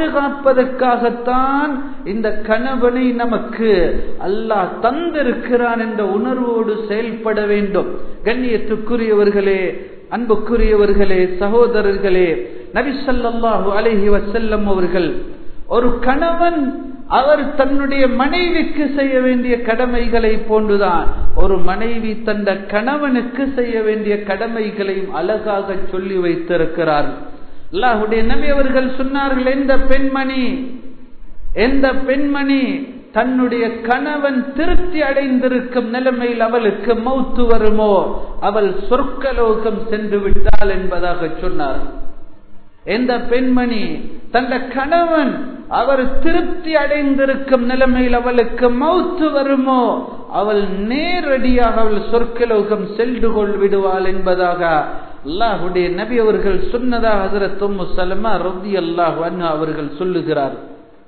பாதுகாப்பதற்காகத்தான் இந்த கணவனை நமக்கு அல்லாஹ் தந்திருக்கிறான் என்ற உணர்வோடு செயல்பட வேண்டும் கண்ணியத்துக்குரியவர்களே அன்புக்குரியவர்களே சகோதரர்களே நபிசல்லாஹு அலஹி வசல்லம் அவர்கள் ஒரு கணவன் அவர் தன்னுடைய மனைவிக்கு செய்ய வேண்டிய கடமைகளை போன்றுதான் ஒரு மனைவி தந்த கணவனுக்கு செய்ய வேண்டிய கடமைகளையும் அழகாக சொல்லி வைத்திருக்கிறார் அல்லாஹுடைய நபி அவர்கள் சொன்னார்கள் எந்த பெண்மணி எந்த பெண்மணி தன்னுடைய கணவன் திருப்தி அடைந்திருக்கும் நிலைமையில் அவளுக்கு மௌத்து வருமோ அவள் சொர்க்கலோகம் சென்று விட்டாள் என்பதாக சொன்னார் எந்த பெண்மணி தந்த கணவன் அவர் திருப்தி அடைந்திருக்கும் நிலைமையில் அவளுக்கு மௌத்து வருமோ அவள் நேரடியாக அவள் சொர்க்கலோகம் சென்று கொள் விடுவாள் என்பதாக அல்லாஹுடைய நபி அவர்கள் சொன்னதாக ஹசரத் சலமா ரவி அல்லாஹ் அவர்கள் சொல்லுகிறார்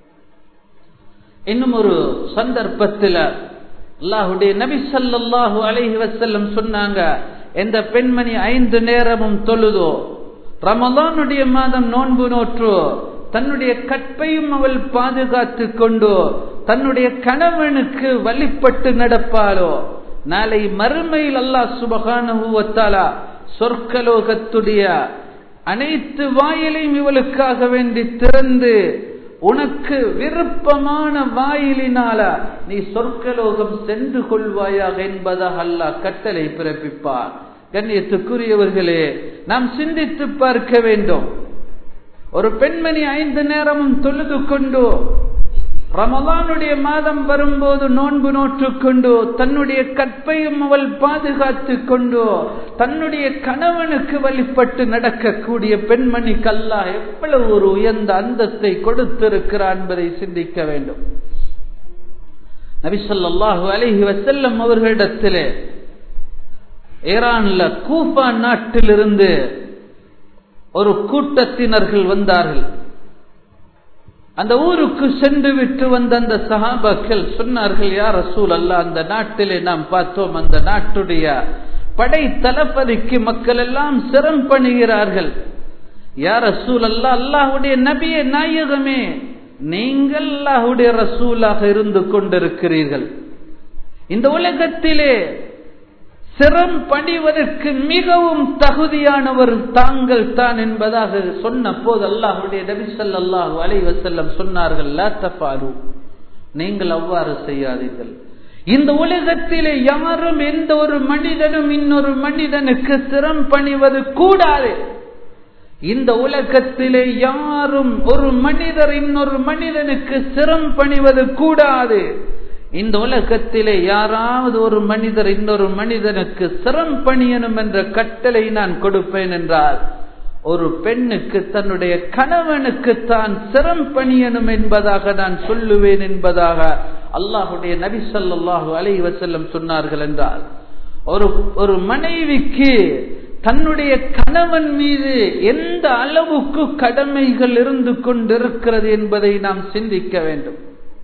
இன்னும் ஒரு சந்தர்ப்பத்தில் அல்லாஹுடைய நபி சல்லாஹூ அலைஹி வசல்லம் சொன்னாங்க எந்த பெண்மணி ஐந்து நேரமும் தொழுதோ ரமலானுடைய மாதம் நோன்பு நோற்றோ தன்னுடைய கற்பையும் அவள் பாதுகாத்து கொண்டோ தன்னுடைய கணவனுக்கு வழிபட்டு நடப்பாளோ நாளை மறுமையில் அல்லாஹ் சுபகானுவத்தாலா சொர்க்கலோகத்துடைய அனைத்து வாயிலையும் இவளுக்காக வேண்டி திறந்து உனக்கு விருப்பமான வாயிலினால நீ சொர்க்கலோகம் சென்று கொள்வாயாக என்பதாக அல்லாஹ் கட்டளை பிறப்பிப்பார் கண்ணியத்துக்குரியவர்களே நாம் சிந்தித்து பார்க்க வேண்டும் ஒரு பெண்மணி ஐந்து நேரமும் தொழுது கொண்டு ரமலானுடைய மாதம் வரும்போது நோன்பு நோற்றுக்கொண்டு தன்னுடைய கற்பையும் அவள் பாதுகாத்து கொண்டு தன்னுடைய கணவனுக்கு வழிபட்டு நடக்கக்கூடிய பெண்மணிக்கு அல்லாஹ் எவ்வளவு ஒரு உயர்ந்த அந்தத்தை கொடுத்திருக்கிறார் என்பதை சிந்திக்க வேண்டும் நபிசல்லாஹு அலஹி வசல்லம் அவர்களிடத்திலே ஈரான்ல கூபா நாட்டிலிருந்து ஒரு கூட்டத்தினர்கள் வந்தார்கள் அந்த ஊருக்கு சென்று விட்டு வந்த அந்த சஹாபாக்கள் சொன்னார்கள் யார் ரசூல் அல்ல அந்த நாட்டிலே நாம் பார்த்தோம் அந்த நாட்டுடைய படை தளபதிக்கு மக்கள் எல்லாம் சிரம் பண்ணுகிறார்கள் யார் ரசூல் அல்லா அல்லாஹுடைய நபிய நாயகமே நீங்கள் அல்லாஹுடைய ரசூலாக இருந்து கொண்டிருக்கிறீர்கள் இந்த உலகத்திலே சிரம் பணிவதற்கு மிகவும் தகுதியானவர் தாங்கள் தான் என்பதாக சொன்ன போது அல்லாஹுடைய நபி ஸல்லல்லாஹு அலைஹி வஸல்லம் சொன்னார்கள் லா தஃபாலு நீங்கள் அவ்வாறு செய்யாதீர்கள் இந்த உலகத்திலே யாரும் எந்த ஒரு மனிதனும் இன்னொரு மனிதனுக்கு சிரம் பணிவது கூடாது இந்த உலகத்திலே யாரும் ஒரு மனிதர் இன்னொரு மனிதனுக்கு சிரம் பணிவது கூடாது இந்த உலகத்திலே யாராவது ஒரு மனிதர் இன்னொரு மனிதனுக்கு சிரம் பணியணும் என்ற கட்டளை நான் கொடுப்பேன் என்றால் ஒரு பெண்ணுக்கு தன்னுடைய கணவனுக்கு தான் சிரம் பணியணும் என்பதாக நான் சொல்லுவேன் என்பதாக அல்லாஹுடைய நபி ஸல்லல்லாஹு அலைஹி வஸல்லம் சொன்னார்கள் என்றால் ஒரு ஒரு மனைவிக்கு தன்னுடைய கணவன் மீது எந்த அளவுக்கு கடமைகள் இருந்து கொண்டிருக்கிறது என்பதை நாம் சிந்திக்க வேண்டும்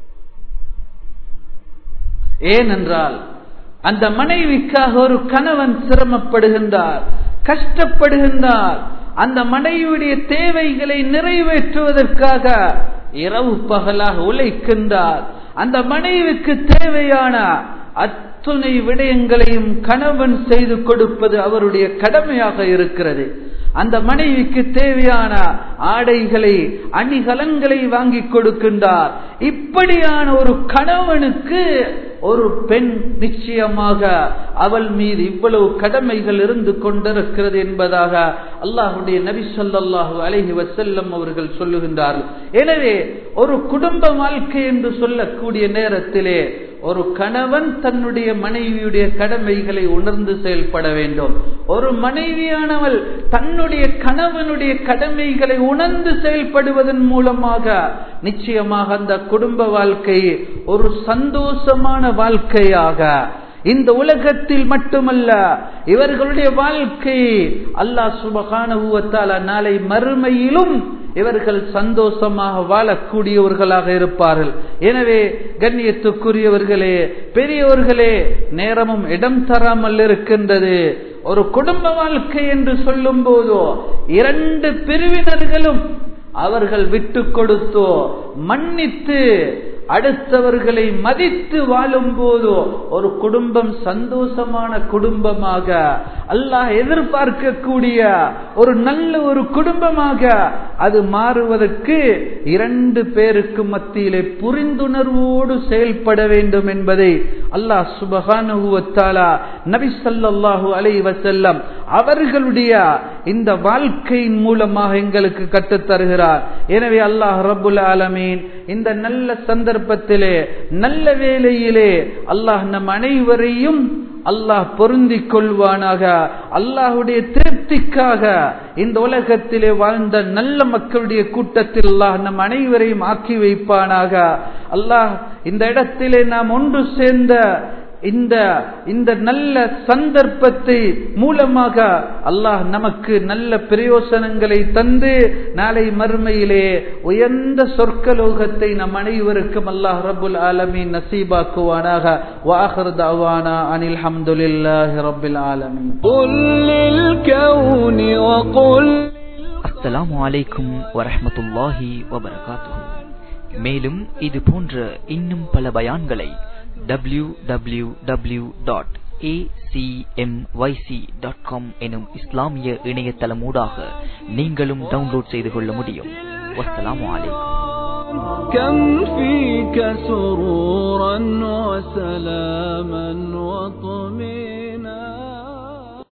ஏனென்றால் அந்த மனைவிக்காக ஒரு கணவன் சிரமப்படுகின்றார் கஷ்டப்படுகின்றார் அந்த மனைவியுடைய தேவைகளை நிறைவேற்றுவதற்காக இரவு பகலாக உழைக்கின்றார் அந்த மனைவிக்கு தேவையான அத்துணை விடயங்களையும் கணவன் செய்து கொடுப்பது அவருடைய கடமையாக இருக்கிறது அந்த மனைவிக்கு தேவையான ஆடைகளை அணிகலன்களை வாங்கி கொடுக்கின்றார் இப்படியான ஒரு கணவனுக்கு ஒரு பெண் நிச்சயமாக அவள் மீது இவ்வளவு கடமைகள் இருந்து கொண்டிருக்கிறது என்பதாக அல்லாஹுடைய நபி சொல்லாஹு அலஹி வசல்லம் அவர்கள் சொல்லுகின்றார்கள் எனவே ஒரு குடும்ப வாழ்க்கை என்று சொல்லக்கூடிய நேரத்திலே ஒரு கணவன் தன்னுடைய மனைவியுடைய கடமைகளை உணர்ந்து செயல்பட வேண்டும் ஒரு மனைவியானவள் தன்னுடைய கணவனுடைய கடமைகளை உணர்ந்து செயல்படுவதன் மூலமாக நிச்சயமாக அந்த குடும்ப வாழ்க்கை ஒரு சந்தோஷமான வாழ்க்கையாக இந்த உலகத்தில் மட்டுமல்ல இவர்களுடைய வாழ்க்கை அல்லாஹ் சுபகான நாளை மறுமையிலும் இவர்கள் சந்தோஷமாக வாழக்கூடியவர்களாக இருப்பார்கள் எனவே கண்ணியத்துக்குரியவர்களே பெரியவர்களே நேரமும் இடம் தராமல் இருக்கின்றது ஒரு குடும்ப வாழ்க்கை என்று சொல்லும் போதோ இரண்டு பிரிவினர்களும் அவர்கள் விட்டு கொடுத்தோ மன்னித்து அடுத்தவர்களை மதித்து வாழும் போதோ ஒரு குடும்பம் சந்தோஷமான குடும்பமாக அல்லாஹ் எதிர்பார்க்கக்கூடிய ஒரு நல்ல ஒரு குடும்பமாக அது மாறுவதற்கு இரண்டு பேருக்கு மத்தியிலே புரிந்துணர்வோடு செயல்பட வேண்டும் என்பதை அல்லாஹ் சுபகானுவத்தாலா நபி சல்லாஹூ அலை வசல்லம் அவர்களுடைய இந்த வாழ்க்கையின் மூலமாக எங்களுக்கு கற்றுத்தருகிறார் எனவே அல்லாஹ் ரபுல் ஆலமீன் இந்த நல்ல சந்தர்ப்பத்திலே நல்ல வேலையிலே அல்லாஹ் நம் அனைவரையும் அல்லாஹ் பொருந்தி கொள்வானாக அல்லாஹுடைய திருப்திக்காக இந்த உலகத்திலே வாழ்ந்த நல்ல மக்களுடைய கூட்டத்தில் அல்லாஹ் நம் அனைவரையும் ஆக்கி வைப்பானாக அல்லாஹ் இந்த இடத்திலே நாம் ஒன்று சேர்ந்த இந்த இந்த நல்ல சந்தர்ப்பத்தை மூலமாக அல்லாஹ் நமக்கு நல்ல பிரயோசனங்களை தந்து நாளை மறுமையிலே உயர்ந்த சொர்க்கலோகத்தை நம் அனைவருக்கும் அல்லாஹ் ரபுல் ஆலமீன் நசீபாக்குவானாக வாஹர் தவானா அனில் ஹம்துலில்லாஹி ரபில் ஆலமீன் அஸ்ஸலாமு அலைக்கும் வரஹ்மத்துல்லாஹி வபரகாத்துஹு மேலும் இது போன்ற இன்னும் பல பயான்களை W W W dot acmyc.com எனும் இஸ்லாமிய இணையதளமூடாக நீங்களும் டவுன்லோட் செய்து கொள்ள முடியும் வஸ்ஸலாமு அலைக்கும் كم فيك سرورا وسلاما وطمئنا